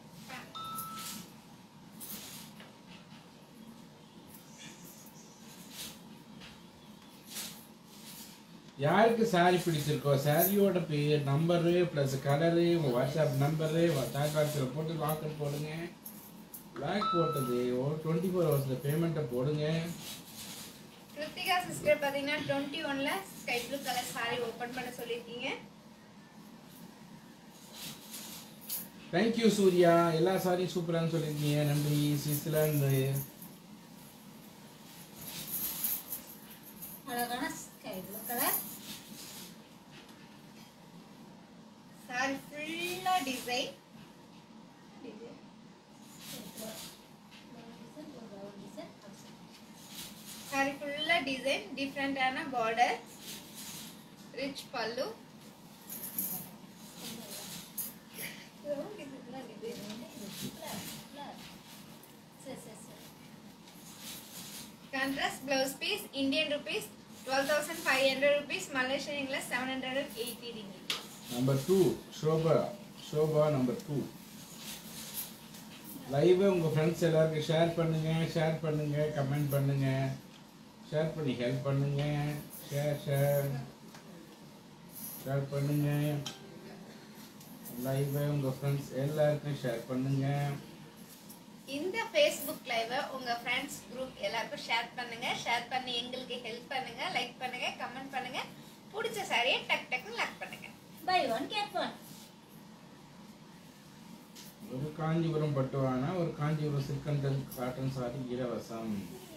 S3: யாருக்கு சாரி பிடிச்சிருக்கோ சாரியோட பேர் number plus colour உங்கள் WhatsApp number chat பாக்ஸில் போட்டு locker போடுங்க லாக் போட்டது ஒரு டுவெண்ட்டி ஃபோர் ஹவர்ஸில் பேமெண்ட்டை போடுங்க
S1: கிருத்திகா சிஸ்டர் பாத்தீங்கன்னா டுவெண்ட்டி ஒன்ல sky blue colour sorry open பண்ண சொல்லியிருக்கீங்க
S3: தேங்க்யூ சூர்யா எல்லா சாரியும் சூப்பரான்னு சொல்லியிருக்கீங்க நன்றி சுவிட்சர்லாந்து
S2: அழகான ஸ்கை ப்ளூ கலர்
S1: சாரி ஃபுல்லா டிசைன் சாரி ஃபுல்லா டிசைன் டிஃப்ரெண்டான பார்டர் ரிச் பல்லு
S2: சரி சரி சரி
S1: contrast blouse piece Indian rupees twelve thousand five hundred rupees Malaysian English seven hundred and eighty ringgit
S3: number two Shoba Shoba number two லைவை உங்கள் ஃப்ரெண்ட்ஸ் எல்லாருக்கும் ஷேர் பண்ணுங்க ஷேர் பண்ணுங்க கமெண்ட் பண்ணுங்க ஷேர் பண்ணி ஹெல்ப் பண்ணுங்க ஷேர் ஷேர் ஷேர் பண்ணுங்க லைவை உங்கள் ஃப்ரெண்ட்ஸ் எல்லாருக்கும் ஷேர் பண்ணுங்க
S1: இந்த ஃபேஸ்புக் லைவை உங்க ஃப்ரெண்ட்ஸ் குரூப் எல்லாருக்கும் ஷேர் பண்ணுங்க ஷேர் பண்ணி எங்களுக்கு ஹெல்ப் பண்ணுங்க லைக் பண்ணுங்க கமெண்ட் பண்ணுங்க பிடிச்ச சாரியை டக் டக்குன்னு லைக் பண்ணுங்க
S2: பை ஒன் கேட் ஒன்
S3: ஒரு காஞ்சிபுரம் பட்டுவானா ஒரு காஞ்சிபுரம் சில்கண்டன் காட்டன் சாரி இலவசம்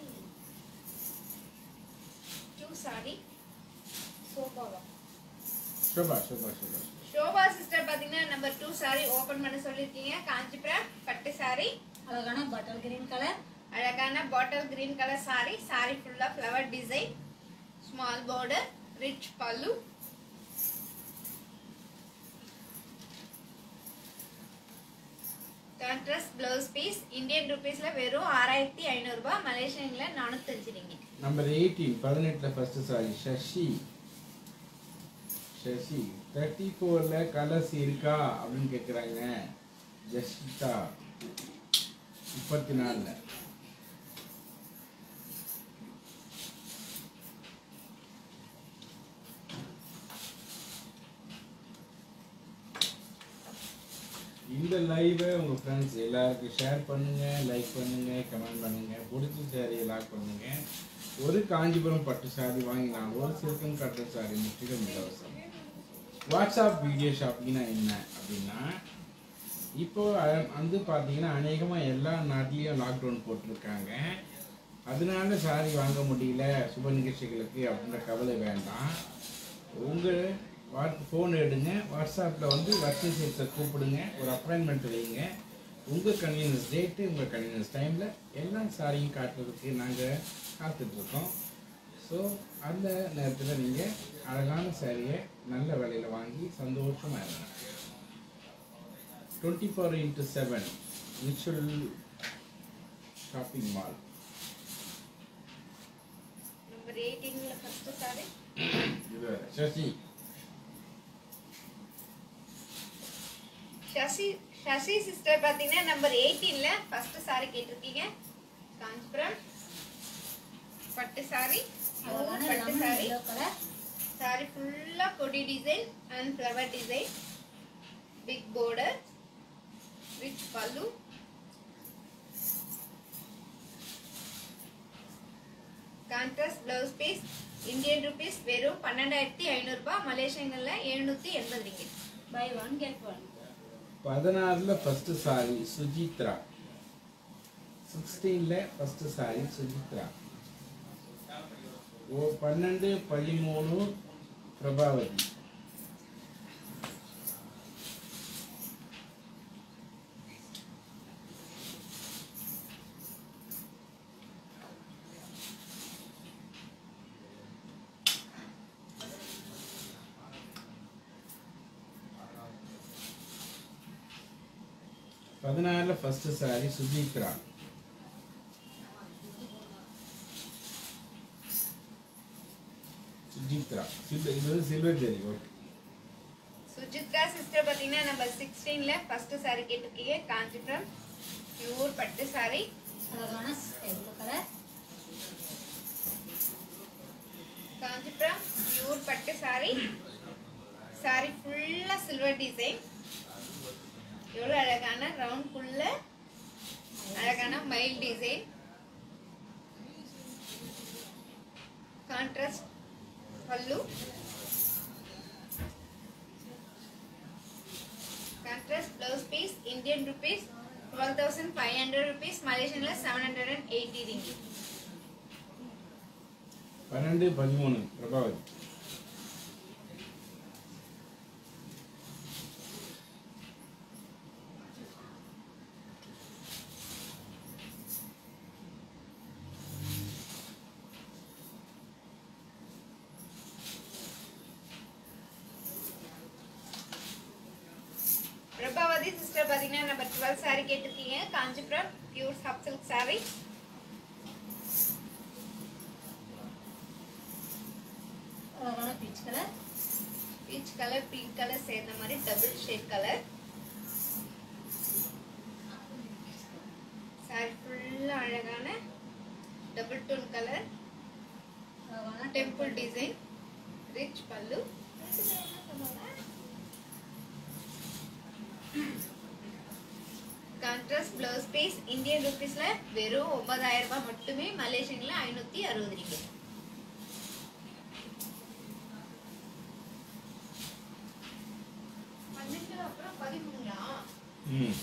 S1: டூ சாரி
S2: சோபாவா
S3: ஷோபா ஷோபா ஷோபா
S1: ஷோபா சிஸ்டர் பாத்தீங்கன்னா நம்பர் டூ சாரி ஓபன் பண்ண சொல்லிருக்கீங்க காஞ்சிபுரம் பட்டு சாரி
S2: அழகான பாட்டில் கிரீன் கலர்
S1: அழகான bottle green colour sorry sorry ஃபுல்லா flower design small border rich பல்லு கான்ட்ராஸ்ட் பிளவுஸ் பீஸ் இந்தியன் ருபீஸ்ல வெறும் ஆறாயிரத்தி ஐநூறு ரூபாய் மலேசியன்ல நானூத்தஞ்சு ரிங்கிட்
S3: நம்பர் எயிட்டீன் பதினெட்டில் ஃபர்ஸ்ட் சாரி சசி சசி தேர்ட்டி ஃபோரில் கலர்ஸ் இருக்கா அப்படின்னு கேட்குறாங்க ஜஸ்டிதா முப்பத்தி நாலில் இந்த லைவை உங்கள் ஃப்ரெண்ட்ஸ் எல்லாருக்கும் ஷேர் பண்ணுங்கள் லைக் பண்ணுங்கள் கமெண்ட் பண்ணுங்கள் பிடிச்ச சாரியை லாக் பண்ணுங்கள் ஒரு காஞ்சிபுரம் பட்டு சாரி வாங்கினால் ஒரு சில்கன் கட்டர் சாரி முற்றிலும் இலவசம் வாட்ஸ்அப் வீடியோ ஷாப்பிங்னா என்ன அப்படின்னா இப்போ அ- வந்து பார்த்தீங்கன்னா அநேகமாக எல்லா நாட்டிலையும் லாக்டவுன் போட்டிருக்காங்க அதனால சாரி வாங்க முடியல சுப நிகழ்ச்சிகளுக்கு அப்படின்ற கவலை வேண்டாம் உங்கள் வாட் ஃபோன் எடுங்க வாட்ஸ்அப்பில் வந்து வர்ஷன் சேல்ஸை கூப்பிடுங்க ஒரு அப்பாயின்மெண்ட் வைங்க உங்கள் கன்வீனியன்ஸ் டேட்டு உங்கள் கன்வீனியன்ஸ் டைமில் எல்லா சாரியும் காட்டுறதுக்கு நாங்கள் காத்துட்ருக்கோம் ஸோ அந்த நேரத்தில் நீங்கள் அழகான சாரியை நல்ல விலையில் வாங்கி சந்தோஷமாக இருங்க டுவெண்ட்டி ஃபோர் இன்ட்டு செவன் விச்சுவல் ஷாப்பிங் மால்
S1: நம்பர் எயிட்டீன்ல ஃபர்ஸ்ட் சாரி
S3: இது சசி
S1: சசி சசி சிஸ்டர் பாத்தீங்கன்னா நம்பர் எயிட்டீன்ல ஃபர்ஸ்ட் சாரி கேட்டிருக்கீங்க காஞ்சிபுரம் பட்டு சாரி
S2: அழகான
S1: பட்டு
S2: lemon
S1: sari
S2: yellow colour
S1: sorry ஃபுல்லா கொடி design and flower design big border rich பல்லு contrast blouse piece Indian rupees வெறும் பன்னெண்டாயிரத்தி ஐநூறுபா மலேசியங்கள்ல எழுநூத்தி எண்பது ringgit
S2: buy one get one
S3: பதினாறில் ஃபஸ்ட்டு சாரி சுஜித்ரா சிக்ஸ்டீனில் ஃபஸ்ட்டு சாரி சுஜித்ரா ஓ பன்னெண்டு பதிமூணு பிரபாவதி பதினாறில் ஃபஸ்ட்டு சாரி சுஜித்ரா சுஜித்ரா சில்வர் இது வந்து silver zari okay
S1: Sujithra sister பாத்தீங்கன்னா நம்பர் சிக்ஸ்டீன்ல ஃபர்ஸ்ட் சாரி கேட்டிருக்கீங்க காஞ்சிபுரம் பியூர் பட்டு சாரி
S2: அழகான எல்லோ கலர்
S1: காஞ்சிபுரம் பியூர் பட்டு சாரி சாரி ஃபுல்லா சில்வர் டிசைன் எவ்வளவு அழகான ரவுண்ட் குள்ள அழகான மயில் டிசைன் கான்ட்ராஸ்ட் பல்லு contrast blouse piece Indian rupees twelve thousand five hundred rupees மலேசியன்ல seven hundred and eighty ringgit
S3: பன்னெண்டு பதிமூணு பிரபாவதி
S1: பிரபாவதி சிஸ்டர் பாத்தீங்கன்னா நம்பர் டுவெல் சாரி கேட்டிருக்கீங்க Kanchipuram pure soft silk sorry
S2: அழகான peach colour
S1: peach colour pink colour சேர்ந்த மாதிரி டபுள் ஷேட் கலர் சாரி ஃபுல்லா அழகான டபுள் டோன் கலர்
S2: அழகான
S1: டெம்பிள் டிசைன் ரிச் பல்லு கான்ட்ராஸ்ட் பிளவுஸ் பீஸ் இந்தியன் ருபீஸ்ல வெறும் ஒன்பதாயிரம் ரூபாய் மட்டுமே மலேசியன்ல ஐநூத்தி அறுபது ரிங்கிட் பன்னெண்டு அப்புறம் பதிமூணுங்களா
S3: ம்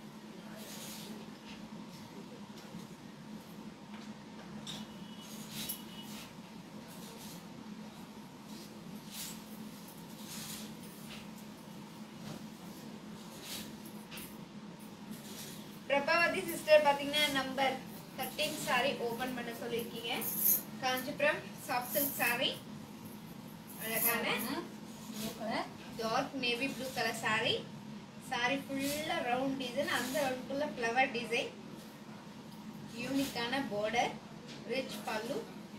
S1: பிரபாவதி சிஸ்டர் பாத்தீங்கன்னா நம்பர் தேர்ட்டீன் சாரி ஓபன் பண்ண சொல்லியிருக்கீங்க காஞ்சிபுரம் சாஃப்ட் சில்க் சாரி அழகான
S2: blue colour
S1: dark navy blue colour sorry sorry ஃபுல்லா ரவுண்ட் டிசைன் அந்த ரவுண்டுக்குள்ள ஃப்ளவர் டிசைன் யூனிக்கான border ரிச் பல்லு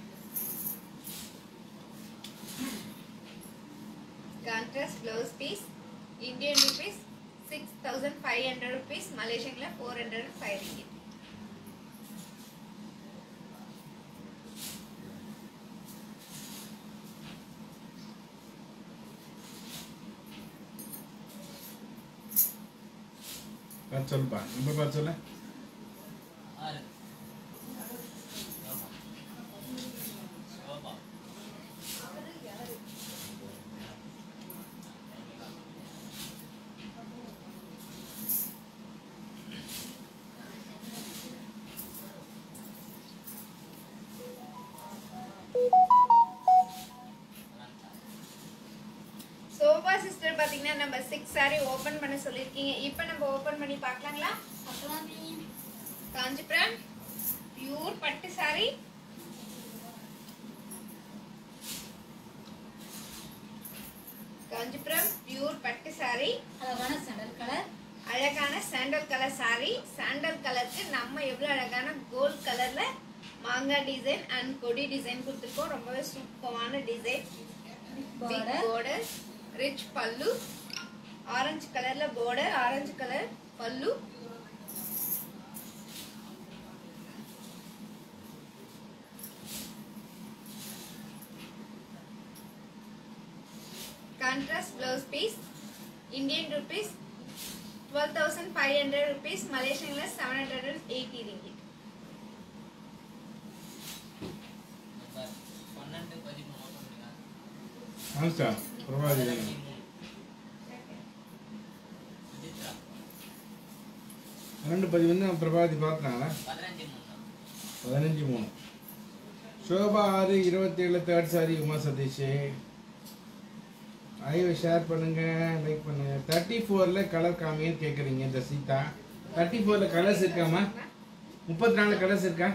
S1: contrast blouse piece Indian rupees six thousand five hundred rupees மலேசியன்ல ஃபோர் ஹண்ட்ரட் ஃபைவ் ரிங்கிட்
S3: பார்த்து சொல்லுப்பா ரொம்ப பார்த்து சொல்ல
S6: ஆறு சோபா
S1: சோபா சிஸ்டர் பாத்தீங்கன்னா நம்ம சிக்ஸ் சாரி ஓபன் பண்ண சொல்லியிருக்கீங்க இப்போ நம்ம ஓபன் பண்ணி பார்க்கலாங்களா
S2: பார்க்கலாம்
S1: காஞ்சிபுரம் பியூர் பட்டு சாரி காஞ்சிபுரம் பியூர் பட்டு சாரி
S2: அழகான சாண்டல் கலர்
S1: அழகான சாண்டல் கலர் சாரி சாண்டல் கலருக்கு நம்ம எவ்வளவு அழகான கோல்ட் கலர்ல மாங்காய் டிசைன் அண்ட் கொடி டிசைன் கொடுத்துருக்கோம் ரொம்பவே சூப்பரான design big
S2: border
S1: border rich pallu orange கலர்ல border orange colour pallu contrast blouse piece Indian rupees twelve thousand five hundred rupees மலேசியன்ல seven hundred and eighty ringgit
S6: number பன்னெண்டு பதிமூணு ஓப்பன் பண்ணுங்க
S3: ஆன்சா பிரபாதி
S6: பதினஞ்சு மூணு சுஜித்ரா
S3: ரெண்டு பதி வந்து நம்ம பிரபாதி பார்த்தாங்களா
S6: பதினஞ்சு மூணு தான்.
S3: பதினஞ்சு மூணு சோபா ஆறு இருபத்தேழு தேர்ட் சாரி உமா சதீஷ் ஐயோ ஷேர் பண்ணுங்க லைக் பண்ணுங்க தேர்ட்டி ஃபோரில் கலர் காமின்னு கேட்குறீங்க இந்த சீதா தேர்ட்டி ஃபோரில் கலர்ஸ் இருக்காமா முப்பத்தி நாலு கலர்ஸ் இருக்கா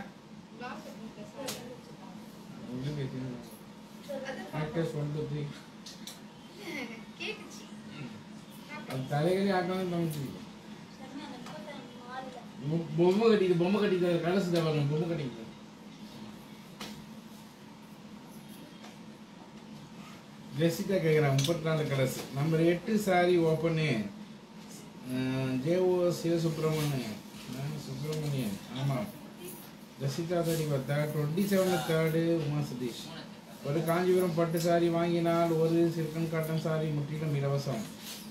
S3: ஆக்டர்ஸ் ஒன் டூ த்ரீ
S1: கேட்டுச்சு
S3: அது தலைகளே ஆக்கணும் தோணுச்சு
S2: சரிங்க அந்த முப்பத்தி நாலுல
S3: பொ- பொம்மை கட்டிது பொம்மை கட்டிது கலர்ஸ் தவாங்க பொம்மை கட்டிக்கு ஜெசிகா கேட்குறாங்க முப்பத்தி நாலு கலர்ஸ் நம்பர் எட்டு சாரி ஓப்பனு ஜேஓ சிவசுப்ரமணியன் நான் சுப்பிரமணியன் ஆமாம் ஜெசிகா தேர்ட்டி தேர்ட் டுவெண்ட்டி செவனில் தேர்டு உமா சதீஷ்
S6: மூணு
S3: ஒரு காஞ்சிபுரம் பட்டு சாரி வாங்கினால் ஒரு சில்கன் காட்டன் சாரி முற்றிலும் இலவசம்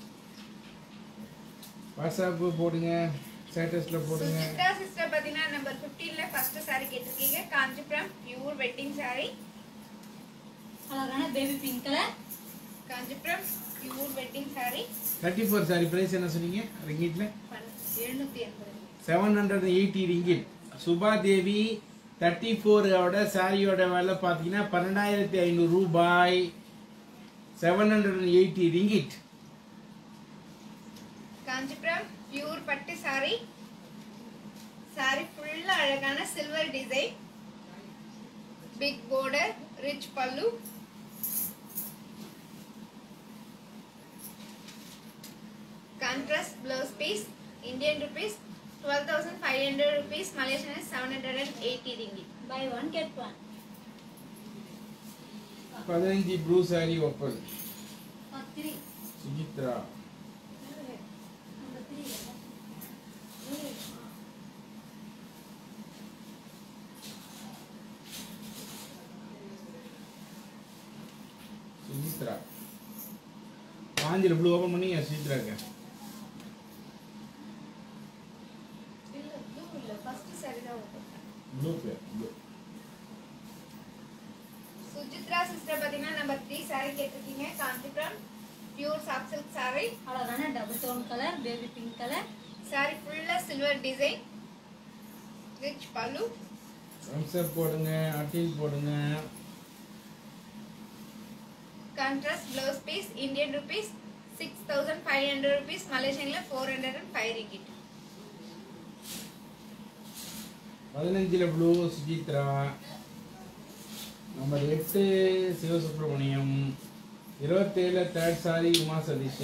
S3: வாட்ஸ்அப்பு போடுங்க ஸ்டேட்டஸில் போடுங்க
S1: சுஜித்ரா சிஸ்டர் பாத்தீங்கன்னா நம்பர் 15ல ஃபர்ஸ்ட் சாரி கேட்டிருக்கீங்க காஞ்சிபுரம் பியூர் வெட்டிங் சாரி
S2: அழகான baby pink colour
S1: Kanchipuram pure wedding sari
S3: thirty four sari price என்ன சொன்னீங்க ரிங்கிட்ல
S1: எழுநூத்தி எண்பது
S3: seven hundred eighty ringgit Subha Devi thirty ஃபோரோட சாரியோட விலை பார்த்தீங்கன்னா பன்னெண்டாயிரத்தி ஐநூறு ரூபாய் seven hundred eighty ringgit
S1: Kanchipuram pure பட்டு சாரி சாரி ஃபுல்லா அழகான silver design big border rich பல்லு contrast blouse piece Indian rupees twelve thousand five hundred rupees Malaysian seven hundred and eighty ringgit
S2: buy one get one
S3: பதினஞ்சு blue sari open
S2: பத்து three
S3: Sujithra
S2: number three
S3: Sujithra பாஞ்சில் blue open பண்ணி சுஜித்ராக்கு
S1: இல்ல blue இல்ல first sari தான் open பண்ணேன்.
S3: ப்ளூ பேர் ப்ளூ
S1: சுஜித்ரா சிஸ்டர் பாத்தீங்கன்னா நம்பர் த்ரீ சாரி கேட்டிருக்கீங்க Kanchipuram pure soft silk sorry
S2: அழகான double tone colour baby pink colour
S1: sorry ஃபுல்லா சில்வர் டிசைன் ரிச் பல்லு
S3: ரம்சர் போடுங்க அட்டில் போடுங்க
S1: contrast blouse piece Indian rupees six thousand five hundred rupees மலேசியன்ல four hundred and five ringgit
S3: பதினஞ்சில் blue Sujithra number எட்டு சிவசுப்ரமணியம் இருபத்தேழு தேர்ட் சாரி உமா சதீஷ்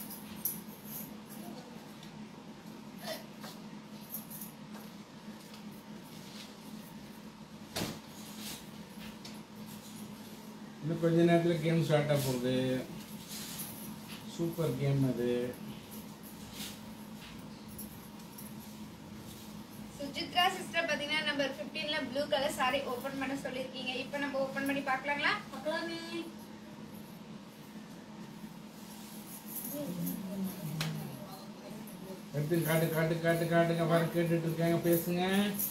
S3: இன்னும் கொஞ்ச நேரத்தில் கேம் ஸ்டார்ட் ஆக போகுது சூப்பர் கேம் அது
S1: சுஜித்ரா சிஸ்டர் பாத்தீங்கன்னா நம்பர் 15ல ப்ளூ கலர் சாரி ஓபன் பண்ண சொல்லிருக்கீங்க இப்போ நம்ம ஓபன் பண்ணி பார்க்கலாங்களா
S2: பார்க்கலாமே
S3: எடுத்து காட்டு காட்டு காட்டு காட்டுங்க பாரு கேட்டுட்டு இருக்காங்க பேசுங்க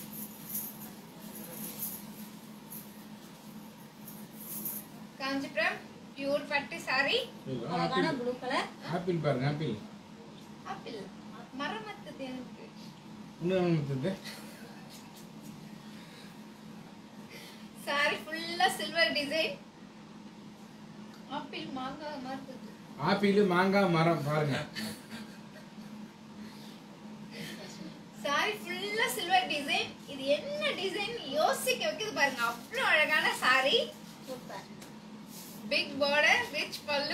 S1: காஞ்சிபுரம் பியூர் பட்டு சாரி
S2: அழகான ப்ளூ கலர்
S3: ஆப்பிள் பாருங்க ஆப்பிள்
S1: ஆப்பிள் மரமத்தது எனக்கு
S3: இன்னும் மத்தது
S1: சாரி ஃபுல்லா சில்வர் டிசைன் ஆப்பிள் மாங்காய் மாதிரி
S3: ஆப்பிள் மாங்காய் மரம் பாருங்க
S1: சாரி ஃபுல்லா சில்வர் டிசைன் இது என்ன டிசைன் யோசிக்க வைக்குது பாருங்க அவ்வளோ அழகான sari
S2: super
S1: big border rich பல்லு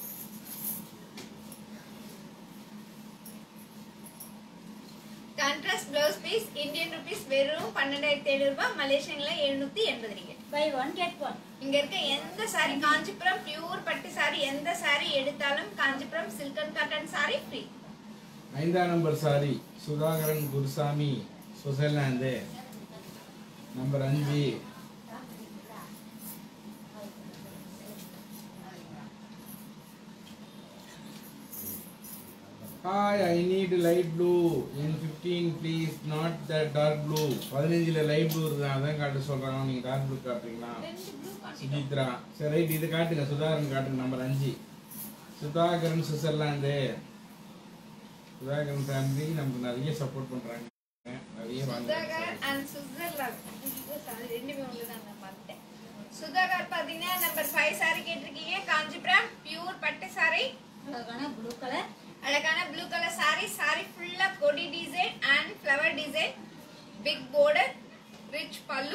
S1: contrast blouse piece Indian rupees வெறும் பன்னெண்டாயிரத்தி ஐநூறு ரூபாய் மலேசியன்ல எழுநூத்தி எண்பது ringgit
S2: buy one get one
S1: இங்க இருக்க எந்த சாரி காஞ்சிபுரம் பியூர் பட்டு சாரி எந்த சாரி எடுத்தாலும் Kanchipuram silk and cotton sorry free
S3: ஐந்தாம் number sari Sudhakaran Gurusamy Switzerland number அஞ்சு hi I need light blue in fifteen please not the dark blue பதினஞ்சில் லைட் ப்ளூ இருக்குது அதான் காட்ட சொல்கிறாங்க நீங்கள் டார்க் ப்ளூ காட்டுறீங்களா
S1: ரெண்டு ப்ளூ
S3: சுஜித்ரா சரி ரைட் இது காட்டுங்க சுதாகரன் காட்டுங்க நம்பர் அஞ்சு சுதாகரன் சுவிட்சர்லாந்து சுதாகரன் ஃபேமிலி நமக்கு நிறைய சப்போர்ட் பண்றாங்க நிறைய
S1: சுதாகர்
S3: வாங்க
S1: அண்ட் சுவிட்சர்லாந்து சாரி ரெண்டுமே ஒன்று தான் நான் பார்த்தேன் சுதாகர் பார்த்தீங்கன்னா நம்பர் ஃபைவ் சாரி கேட்டிருக்கீங்க காஞ்சிபுரம் பியூர் பட்டு சாரி
S2: அழகான ப்ளூ கலர்
S1: அழகான ப்ளூ கலர் சாரி சாரி ஃபுல்லா கொடி design and flower design big border rich பல்லு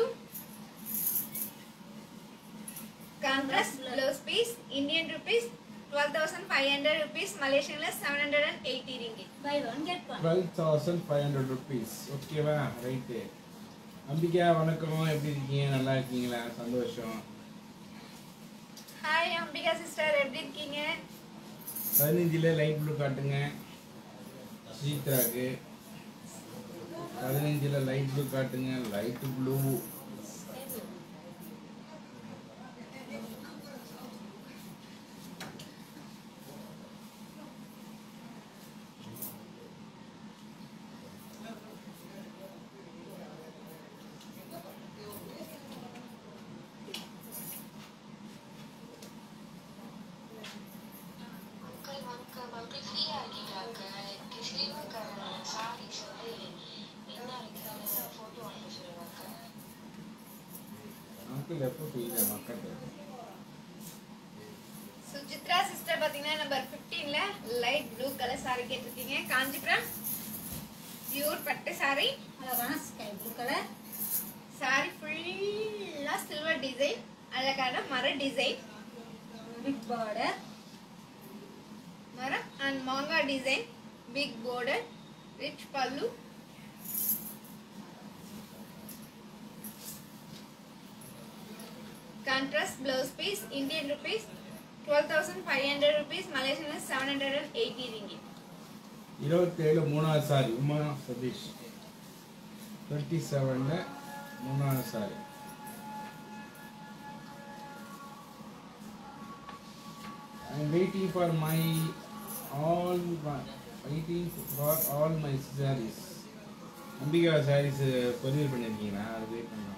S1: contrast blouse piece Indian rupees twelve thousand five hundred rupees மலேசியன்ல seven hundred and eighty ringgit
S2: buy one get one
S3: twelve thousand five hundred rupees ஓகேவா right Ambika வணக்கம் எப்படி இருக்கீங்க நல்லா இருக்கீங்களா சந்தோஷம்
S1: hi Ambika sister எப்படி இருக்கீங்க
S3: பதினஞ்சில் லைட் ப்ளூ காட்டுங்க சீத்ராக்கு பதினஞ்சில் லைட் ப்ளூ காட்டுங்க லைட் ப்ளூ
S8: அங்கிள் வணக்கம் அங்கிள் ஃப்ரீயா இருக்கீங்களா அங்கிள் ஸ்ரீலங்கா சாரீஸ் வந்து என்ன இருக்குன்னு ஃபோட்டோ அனுப்ப சொல்லுங்க அங்கிள்
S3: அங்கிள் எப்போ ஃப்ரீ மக்கள்
S1: சுஜித்ரா சிஸ்டர் பாத்தீங்கன்னா நம்பர் 15ல லைட் ப்ளூ கலர் சாரி கேட்டிருக்கீங்க காஞ்சிபுரம் பியூர் பட்டு சாரி
S2: அழகான ஸ்கை ப்ளூ கலர்
S1: சாரி ஃபுல்லா சில்வர் டிசைன் அழகான மர டிசைன்
S2: பிக் பார்டர்
S1: மரம் அண்ட் மாங்கா டிசைன் பிக் border ரிச் பல்லு contrast blouse piece Indian rupees twelve thousand five hundred rupees Malaysian seven hundred and eighty ringgit
S3: இருபத்தேழு மூணாவது sari Uma Satish twenty செவனில் மூணாவது sari I'm waiting for my all my waiting for all my sarees. Ambika saris courier பண்ணியிருக்கீங்களா அது wait பண்ணலாம்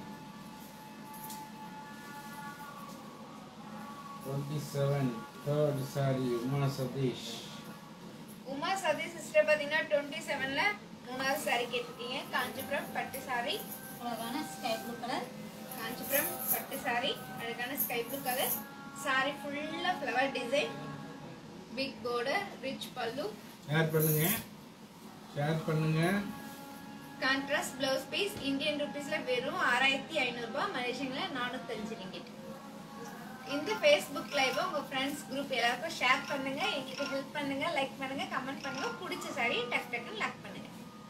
S3: twenty seven third sari Uma Satish
S1: Uma Satish sister பார்த்தீங்கன்னா twenty செவன்ல மூணாவது சாரி கேட்டிருக்கீங்க காஞ்சிபுரம் பட்டு சாரி
S2: அழகான ஸ்கை ப்ளூ கலர்
S1: காஞ்சிபுரம் பட்டு சாரி அழகான ஸ்கை ப்ளூ கலர் சாரி ஃபுல்லா flower design big border rich pallu
S3: share பண்ணுங்க ஷேர் பண்ணுங்க
S1: கான்ட்ராஸ்ட் பிளவுஸ் பீஸ் இந்தியன் ருபீஸ்ல வெறும் ஆறாயிரத்தி ஐநூறுபா மலேசியன்ல நானூத்தஞ்சு ரிங்கிட் இந்த ஃபேஸ்புக் லைவ் உங்க ஃப்ரெண்ட்ஸ் குரூப் எல்லாருக்கும் ஷேர் பண்ணுங்க எங்களுக்கு ஹெல்ப் பண்ணுங்க லைக் பண்ணுங்க கமெண்ட் பண்ணுங்க பிடிச்ச சாரி டக் டக்குன்னு லாக் பண்ணுங்க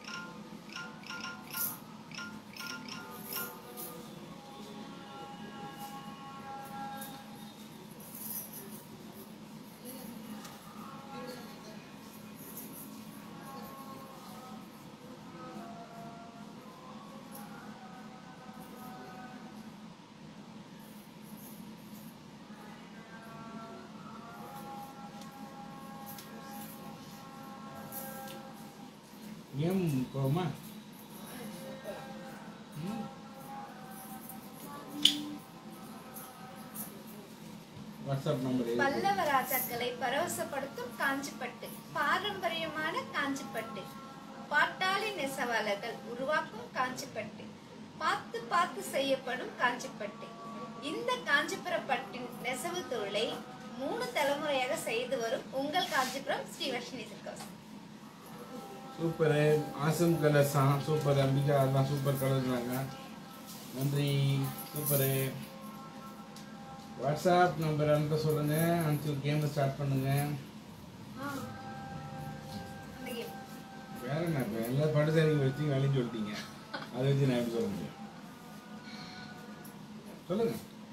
S3: ஏன் போமா வாட்ஸ்அப் நம்பர்
S1: பல்லவ ராஜாக்களை பரவசப்படுத்தும் காஞ்சிப்பட்டு பாரம்பரியமான காஞ்சிப்பட்டு பாட்டாளி நெசவாளர்கள் உருவாக்கும் காஞ்சிப்பட்டு பார்த்து பார்த்து செய்யப்படும் காஞ்சிப்பட்டு இந்த காஞ்சிபுர பட்டின் நெசவு தொழிலை மூணு தலைமுறையாக செய்து வரும் உங்கள் காஞ்சிபுரம் ஸ்ரீவர்ஷினி சில்கோஸ்
S3: சூப்பரு ஆசம் கலர்ஸ் தான் சூப்பர் அம்பிகா அதெல்லாம் சூப்பர் கலர்ஸ்லாங்க நன்றி சூப்பரு வாட்ஸ்அப் நம்பர் அனுப்ப சொல்லுங்க அனுப்பிச்சு கேமை ஸ்டார்ட் பண்ணுங்க வேற என்ன இப்போ எல்லா படுசாரிங்க வச்சு வேலையும் சொல்லிட்டீங்க அதை வச்சு நான் எப்படி சொல்ல முடியும் சொல்லுங்க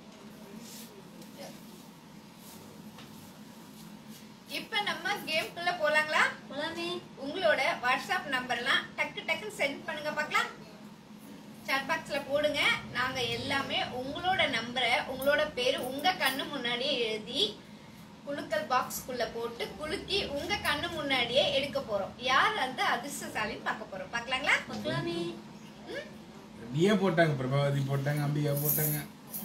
S1: இப்ப நம்ம கேம்குள்ள போலாங்களா
S2: போலாமே
S1: உங்களோட வாட்ஸ்அப் நம்பர்லாம் டக்கு டக்குன்னு சென்ட் பண்ணுங்க பார்க்கலாம் சாட் பாக்ஸ்ல போடுங்க நாங்க எல்லாமே உங்களோட நம்பரை உங்களோட பேரு உங்க கண்ணு முன்னாடியே எழுதி குலுக்கல் பாக்ஸ்க்குள்ள போட்டு குலுக்கி உங்க கண்ணு முன்னாடியே எடுக்க போறோம் யார் அந்த அதிர்ஷ்டசாலின்னு பார்க்க போறோம் பார்க்கலாங்களா
S2: பார்க்கலாமே
S3: டிஏ போட்டாங்க பிரபாவதி போட்டாங்க அம்பிகா போட்டாங்க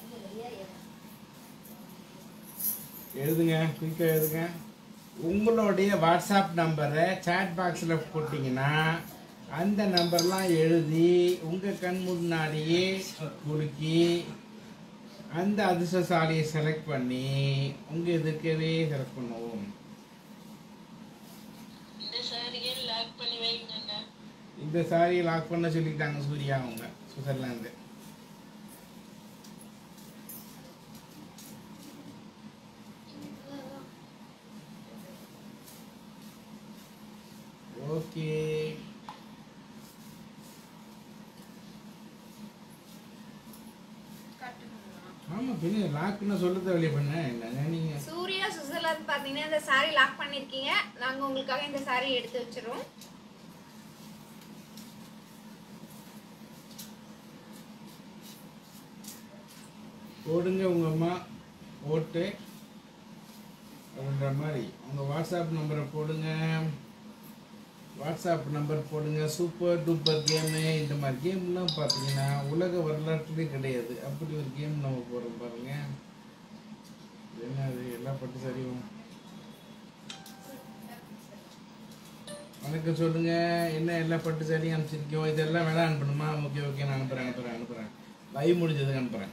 S3: எழுதுங்க குயிக்காக எழுதுங்க உங்களுடைய வாட்ஸ்அப் நம்பரை சேட் பாக்ஸில் போட்டிங்கன்னா அந்த நம்பர்லாம் எழுதி உங்கள் கண் முன்னாடியே குலுக்கி அந்த அதிர்ஷ்டசாலியை செலக்ட் பண்ணி உங்கள் எதிர்க்கவே செலக்ட் பண்ணுவோம்
S8: இந்த சாரியை லாக் பண்ணி வைங்க
S3: இந்த சாரியை லாக் பண்ண சொல்லிட்டாங்க சூர்யா அவங்க சுவிட்சர்லாந்து ஓகே ஆமா பின்ன லாக்னு சொல்லுறது வெளியே பண்ண என்னங்க நீங்க
S1: சூர்யா சுவிட்சர்லாந்து பாத்தீங்கன்னா இந்த சாரி லாக் பண்ணிருக்கீங்க நாங்க உங்களுக்காக இந்த சாரி எடுத்து வச்சிரோம்
S3: போடுங்க உங்க அம்மா ஓட்டு அப்படின்ற மாதிரி உங்க வாட்ஸ்அப் நம்பரை போடுங்க வாட்ஸ்அப் நம்பர் போடுங்க சூப்பர் டூப்பர் கேமு இந்த மாதிரி கேம்லாம் பார்த்தீங்கன்னா உலக வரலாற்றுலேயே கிடையாது அப்படி ஒரு கேம் நம்ம போடுறோம் பாருங்க இது என்ன அது எல்லாம் பட்டு சரியும் வணக்கம் சொல்லுங்க என்ன எல்லாம் பட்டு சரியும் அனுப்பிச்சிருக்கோம் இதெல்லாம் வேணா அனுப்பணுமா ஓகே ஓகே நான் அனுப்புறேன் அனுப்புறேன் அனுப்புறேன் லைவ் முடிஞ்சதுக்கு அனுப்புறேன்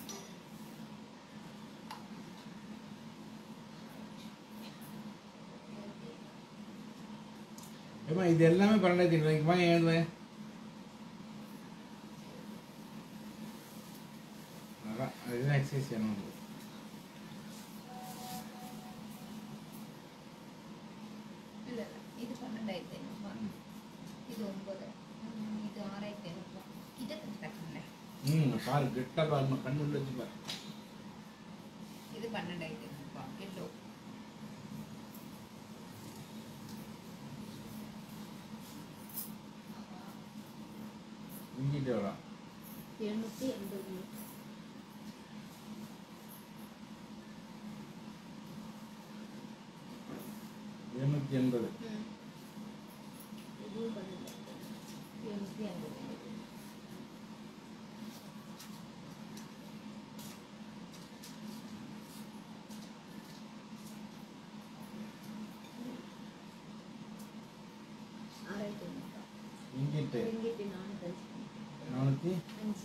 S3: ஏமா இது எல்லாமே பன்னெண்டாயிரத்தி ரூபாய்க்கு வாங்க எழுதுவேன் அதான் அதுதான் எக்ஸசைஸ் வேணும் உங்களுக்கு.
S1: இல்ல இல்ல இது பன்னெண்டாயிரத்தி ஐநூறுபா இது ஒன்பது ம், இது ஆறாயிரத்தி ஐநூறுபா கிட்ட தட்டுங்க
S3: ம் பாரு கெட்டா பாருமா கண்ணு உள்ள வச்சு பாரு
S1: இது பன்னெண்டாயிரத்தி ஐநூறுபா எல்லோ
S3: இங்கிட்டு எவ்வளோ
S2: எழுநூற்றி எண்பது
S3: எழுநூற்றி எண்பது
S2: இதுவும் பதில் எழுநூற்றி எண்பது ஆறாயிரத்தி ஐநூறு
S3: இங்கிட்டு
S2: எங்கிட்ட நானூற்றி அஞ்சு
S3: நானூற்றி
S2: அஞ்சு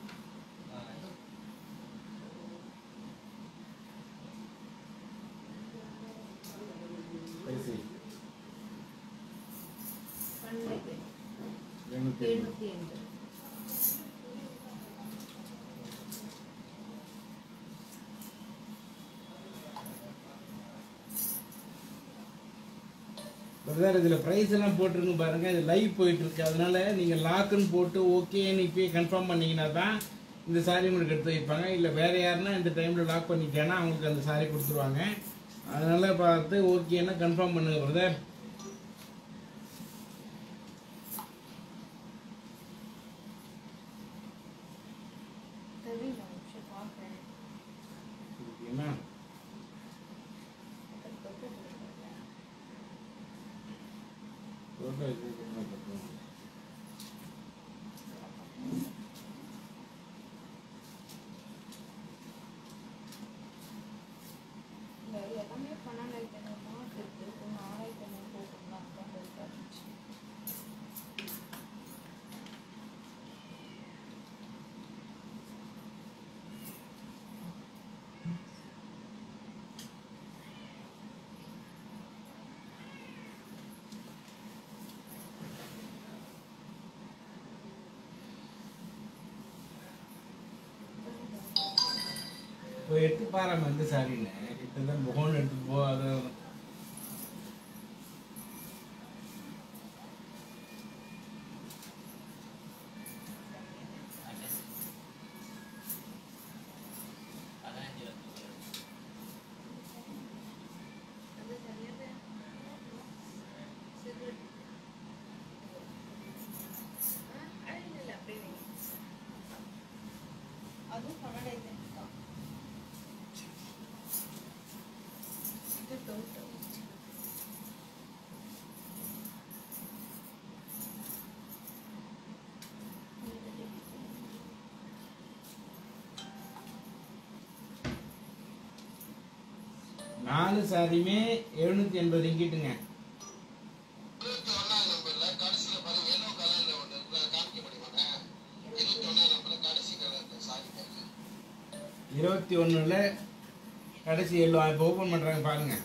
S3: பைசை
S2: பன்னெண்டு
S3: எழுநூற்றி எண்பது
S2: எழுநூற்றி எண்பது
S3: பிரதர் இதில் ப்ரைஸ் எல்லாம் போட்டிருக்கு பாருங்க இது லைவ் போயிட்டு இருக்கு அதனால நீங்கள் லாக்குன்னு போட்டு ஓகேன்னு இப்பயே கன்ஃபார்ம் பண்ணீங்கன்னா தான் இந்த சாரி உங்களுக்கு எடுத்து வைப்பாங்க இல்லை வேற யாருன்னா இந்த டைமில் லாக் பண்ணிட்டேன்னா அவங்களுக்கு அந்த சாரி கொடுத்துருவாங்க அதனால பார்த்து ஓகேன்னா கன்ஃபார்ம் பண்ணுங்க பிரதர்
S1: தெரியல ஒரு நிமிஷம் பார்க்குறேன்
S3: ஓகேண்ணா ஃபோட்டோ இது என்ன பண்ணுறது?
S1: இல்லை எல்லாமே பன்னெண்டாயிரத்தி ஐநூறு மார்க் இருக்குது ஒன்று ஆறாயிரத்தி ஐநூறு போட்டுருந்தா தான் கரெக்டாக இருந்துச்சு
S3: இப்போ எடுத்து பாராம எந்த சாரின்னு கிட்ட தான் முகம் எடுத்து போ அது
S6: பதினஞ்சு லட்சம்
S1: அது சரியாக சரி ஆ இல்லை இல்லை அப்படியே வைங்க அதுவும் பன்னெண்டாயிரத்தி ஐநூறு தான் இது டவுட்
S3: நாலு சாரியுமே எழுநூற்றி எண்பது ரிங்கிட்டுங்க
S5: இருபத்தி ஒன்னாம் நம்பர்ல கடைசியில பாருங்க எல்லோ கலர்ல ஒன்று இருக்கு அதை காமிக்க முடியுமாண்ணே இருபத்தி ஒன்னாம் நம்பர்ல கடைசி கலர் சாரி பாருங்க
S3: இருபத்தி ஒன்றில் கடைசி எல்லோ இப்போ ஓப்பன் பண்ணுறாங்க பாருங்க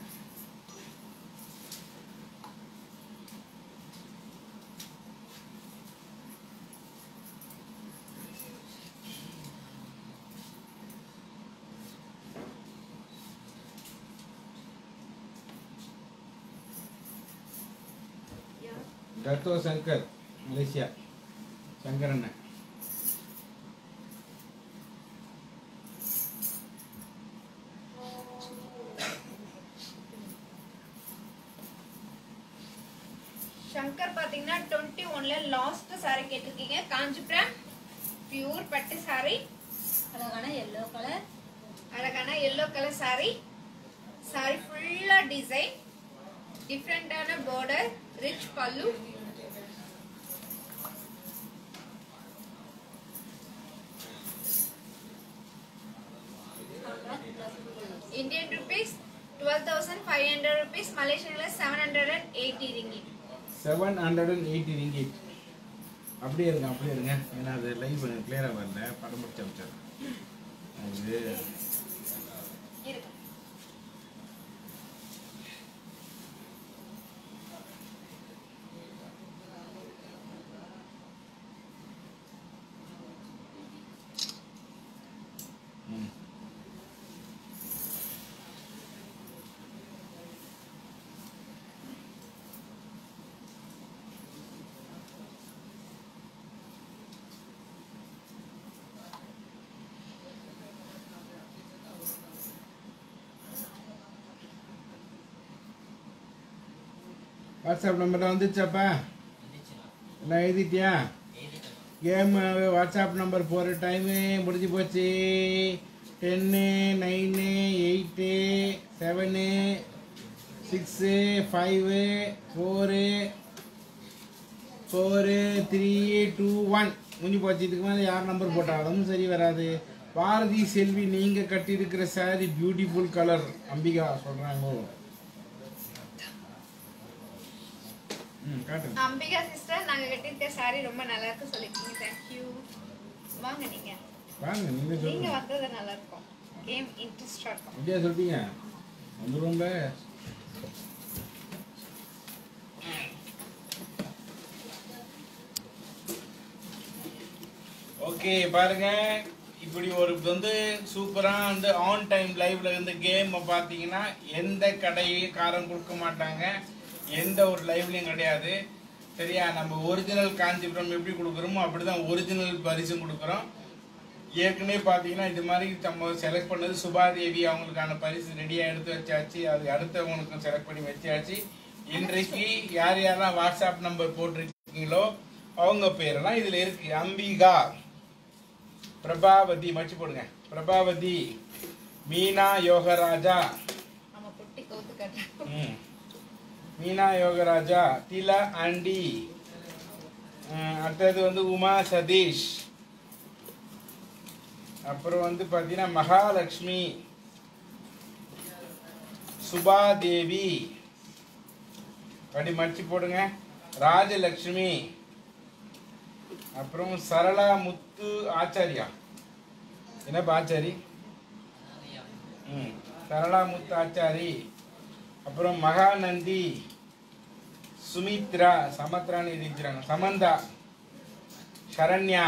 S1: யார்
S3: டத்தோ சங்கர் மலேசியா சங்கர் அண்ணன்
S1: சங்கர் பாத்தீங்கன்னா டுவெண்ட்டி ஒன்ல லாஸ்ட் saree கேட்டிருக்கீங்க காஞ்சிபுரம் பியூர் பட்டு saree
S2: அழகான எல்லோ கலர்
S1: அழகான எல்லோ கலர் saree saree ஃபுல்லா டிசைன் டிஃப்ரெண்டான border rich pallu Indian rupees twelve thousand five hundred rupees மலேசியால seven hundred and eighty ringgit
S3: seven hundred and eighty ringgit அப்படியே இருங்க அப்படியே இருங்க ஏன்னா அது லைவ் கிளியராக வரல படம் பிடிச்ச வச்சார் அது
S1: இருக்கு
S3: ம். வாட்ஸ்அப் நம்பர் வந்துச்சாப்பா
S6: வந்துச்சுண்ணா
S3: எல்லாம் எழுதிட்டியா
S6: எழுதிட்டேன்
S3: கேம் வாட்ஸ்அப் நம்பர் போகிற டைமு முடிஞ்சு போச்சு ten nine eight seven six five four four three two one முடிஞ்சு போச்சு இதுக்கு மேலே யார் நம்பர் போட்டாலும் சரி வராது பாரதி செல்வி நீங்கள் கட்டியிருக்கிற சாரி பியூட்டிஃபுல் கலர் அம்பிகா சொல்கிறாங்க ம் காட்டுங்க
S1: அம்பிகா சிஸ்டர் நாங்க கட்டியிருக்க சாரி ரொம்ப நல்லா இருக்கு சொல்லிருக்கீங்க தேங்க்யூ வாங்க நீங்க
S3: வாங்க நீங்கள்
S1: நீங்க
S3: சொல்லுங்கள்
S1: வந்தது நல்லா இருக்கும் கேம் இன்ட்ரெஸ்டா இருக்கும்
S3: அப்படியா சொல்லிட்டீங்க வந்துடும்ல ஓகே பாருங்க இப்படி ஒரு வந்து சூப்பரா வந்து ஆன் டைம் லைவ்ல இருந்து கேம் பார்த்தீங்கன்னா எந்த கடையும் காரம் கொடுக்க மாட்டாங்க எந்த ஒரு லைவ்லயும் கிடையாது சரியா நம்ம ஒரிஜினல் காஞ்சிபுரம் எப்படி கொடுக்குறோமோ அப்படிதான் ஒரிஜினல் பரிசும் கொடுக்குறோம் ஏற்கனவே பார்த்தீங்கன்னா இது மாதிரி நம்ம செலக்ட் பண்ணது சுபாதேவி அவங்களுக்கான பரிசு ரெடியாக எடுத்து வச்சாச்சு அது அடுத்தவங்களுக்கும் செலக்ட் பண்ணி வச்சாச்சு இன்றைக்கு யார் யாரெல்லாம் வாட்ஸ்அப் நம்பர் போட்டிருக்கீங்களோ அவங்க பேரெல்லாம் இதில் இருக்கு அம்பிகா பிரபாவதி மச்சு போடுங்க பிரபாவதி மீனா யோகராஜா
S1: நம்ம புட்டி கவுத்து கட்டுறோம்
S3: ம். மீனா யோகராஜா திலா ஆண்டி அஹ், அடுத்தது வந்து உமா சதீஷ் அப்புறம் வந்து பார்த்தீங்கன்னா மகாலட்சுமி சுபாதேவி அப்படி மடிச்சு போடுங்க ராஜலக்ஷ்மி அப்புறம் சரளா முத்து ஆச்சாரியா என்னப்பா ஆச்சாரி ம் சரளா முத்து ஆச்சாரி அப்புறம் மகாநந்தி சுமித்ரா சமத்ரான்னு எழுதிக்கிறாங்க சமந்தா சரண்யா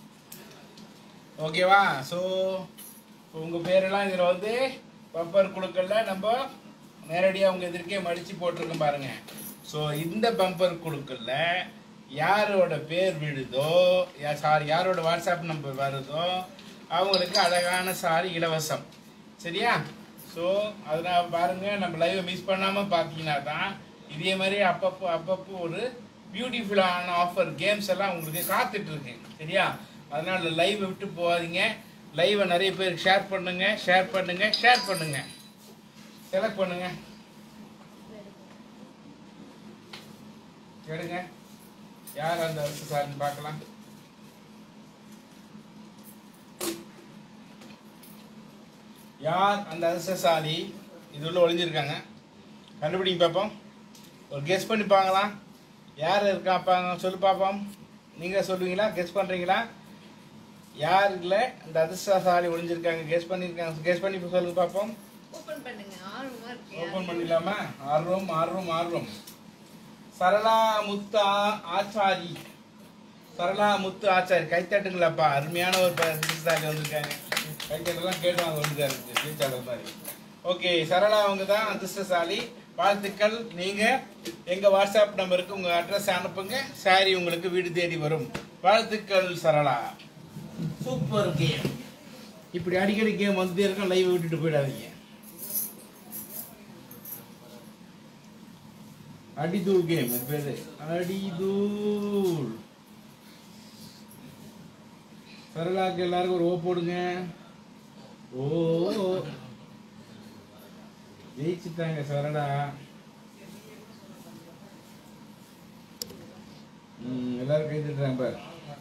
S3: ஓகேவா ஸோ உங்கள் பேரெல்லாம் இதில் வந்து பம்பர் குழுக்கள்ல நம்ம நேரடியாக உங்கள் எதிர்க்கே மடித்து போட்டிருக்கோம் பாருங்க ஸோ இந்த பம்பர் குழுக்கள்ல யாரோட பேர் விழுதோ சாரி யாரோட வாட்ஸ்அப் நம்பர் வருதோ அவங்களுக்கு அழகான சாரி இலவசம் சரியா ஸோ அதனால் பாருங்க நம்ம லைவை மிஸ் பண்ணாமல் பார்த்தீங்கன்னா தான் இதே மாதிரி அப்பப்போ அப்பப்போ ஒரு பியூட்டிஃபுல்லான ஆஃபர் கேம்ஸ் எல்லாம் உங்களுக்கு காத்துட்டு இருக்கு சரியா அதனால லைவ் விட்டு போகாதீங்க லைவை நிறைய பேருக்கு ஷேர் பண்ணுங்க ஷேர் பண்ணுங்க ஷேர் பண்ணுங்க செலக்ட் பண்ணுங்க எடுங்க யார் அந்த அரசு சார்னு பார்க்கலாம் யார் அந்த அதிர்ஷ்டசாலி இது உள்ள ஒளிஞ்சிருக்காங்க கண்டுபிடிங்க பார்ப்போம் ஒரு கெஸ் பண்ணி பார்க்கலாம் யார் இருக்கா பாங்க சொல்லு பார்ப்போம் நீங்கள் சொல்லுவீங்களா கெஸ் பண்ணுறீங்களா யார் இல்லை அந்த அதிர்ஷ்டசாலி ஒளிஞ்சிருக்காங்க கெஸ் பண்ணியிருக்காங்க கெஸ் பண்ணி சொல்லுங்க பார்ப்போம்
S1: ஓபன் பண்ணுங்க ஆர்வமா இருக்கு
S3: ஓப்பன் பண்ணிடலாமா ஆர்வம் ஆர்வம் ஆர்வம் சரளா முத்தா ஆச்சாரி சரளா முத்து ஆச்சாரி கைத்தட்டுங்களாப்பா அருமையான ஒரு அதிர்ஷ்டசாலி வந்திருக்காங்க கைத்தட்டெல்லாம் கேட்டு வாங்க வந்துருக்காரு பேச்சாளர் மாதிரி ஓகே சரளா அவங்க தான் அதிர்ஷ்டசாலி வாழ்த்துக்கள் நீங்க எங்க வாட்ஸ்அப் நம்பருக்கு உங்க அட்ரஸ் அனுப்புங்க சாரி உங்களுக்கு வீடு தேடி வரும் வாழ்த்துக்கள் சரளா சூப்பர் கேம் இப்படி அடிக்கடி கேம் வந்துட்டே இருக்கும் லைவ் விட்டுட்டு போயிடாதீங்க அடிதூள் கேம் இது பேரு அடிதூள் சரளாக்கு எல்லாருக்கும் ஒரு ஓ போடுங்க ஓ ஜெயிச்சுட்டாங்க சரளா ம், எல்லாரும் கை தட்டுறாங்க பார்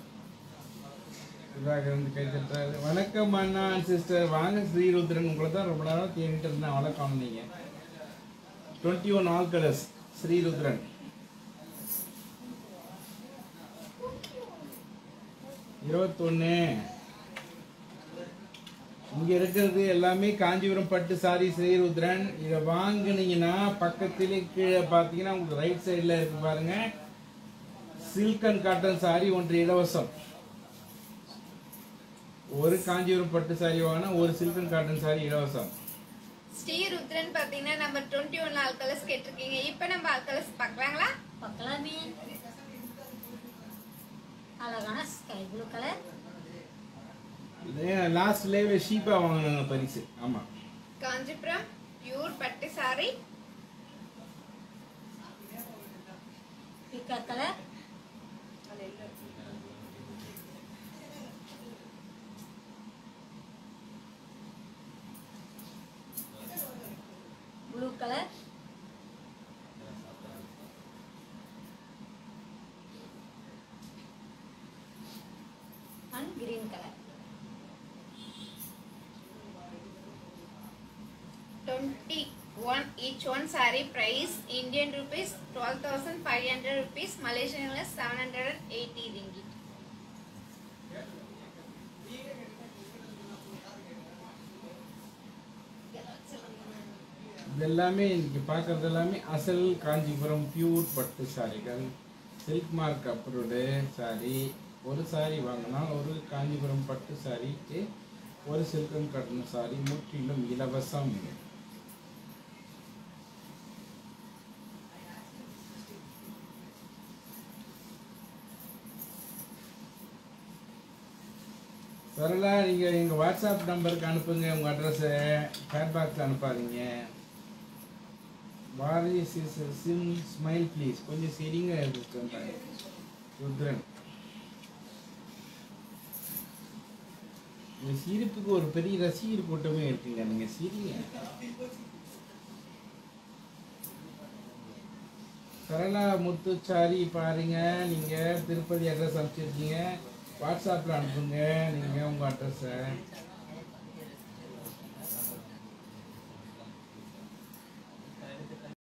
S3: சுதாகர் வந்து கை தட்டுறாரு வணக்கம் அண்ணா சிஸ்டர் வாங்க ஸ்ரீருத்ரன் உங்களை தான் ரொம்ப நேரம் தேடிட்டு இருந்தேன் வணக்கம் நீங்க twenty one all colours Srirudran இருபத்தொன்னு இங்க இருக்கிறது எல்லாமே காஞ்சிபுரம் பட்டு சாரி ஸ்ரீருத்ரன் இதை வாங்குனீங்கன்னா பக்கத்திலே கீழே பார்த்தீங்கன்னா உங்களுக்கு ரைட் சைடில் இருக்கு பாருங்க சில்க் அண்ட் காட்டன் சாரி ஒன்று இலவசம் ஒரு காஞ்சிபுரம் பட்டு சாரி வாங்கினா ஒரு சில்க் அண்ட் காட்டன் சாரி இலவசம்
S1: ஸ்ரீ ருத்ரன் பாத்தீங்கன்னா நம்ம டுவெண்ட்டி ஒன் ஆல் கலர்ஸ் கேட்டிருக்கீங்க இப்ப நம்ம ஆல் கலர்ஸ் பாக்கலாங்களா
S2: பார்க்கலாமே அழகான ஸ்கை ப்ளூ கலர்
S3: லாஸ்ட் லைவ்ல ஷீப்பா வாங்கினாங்க பரிசு ஆமா
S1: காஞ்சிபுரம் பியூர் பட்டு சாரி
S2: பிக்கா colour blue colour and green colour
S1: twenty one each one saree price Indian rupees 12,500 rupees Malaysian is 780 ringgit
S3: இது எல்லாமே இன்னைக்கு பார்க்கறது எல்லாமே அசல் காஞ்சிபுரம் பியூர் பட்டு சாரிகள் சில்க் மார்க் அப்ரூவ்டு சாரி ஒரு சாரி வாங்கினா ஒரு காஞ்சிபுரம் பட்டு சாரிக்கு ஒரு சில்கன் கட்டண சாரி முற்றிலும் இலவசம் சரளா நீங்கள் எங்கள் வாட்ஸ்அப் நம்பருக்கு அனுப்புங்க உங்கள் அட்ரஸை ஃபேர் பாக்ஸில் அனுப்பாதீங்க பாரதி சிம் ஸ்மைல் ப்ளீஸ் கொஞ்சம் சரிங்க இருக்காங்க ருத்ரன் இந்த சிரிப்புக்கு ஒரு பெரிய ரசிகர் கூட்டமே இருக்குங்க நீங்கள் சிரிங்க சரளா முத்துச்சாரி பாருங்க நீங்கள் திருப்பதி அட்ரஸ் அனுப்பிச்சிருக்கீங்க வாட்ஸ்அப்பில் அனுப்புங்க நீங்கள் உங்கள் அட்ரஸை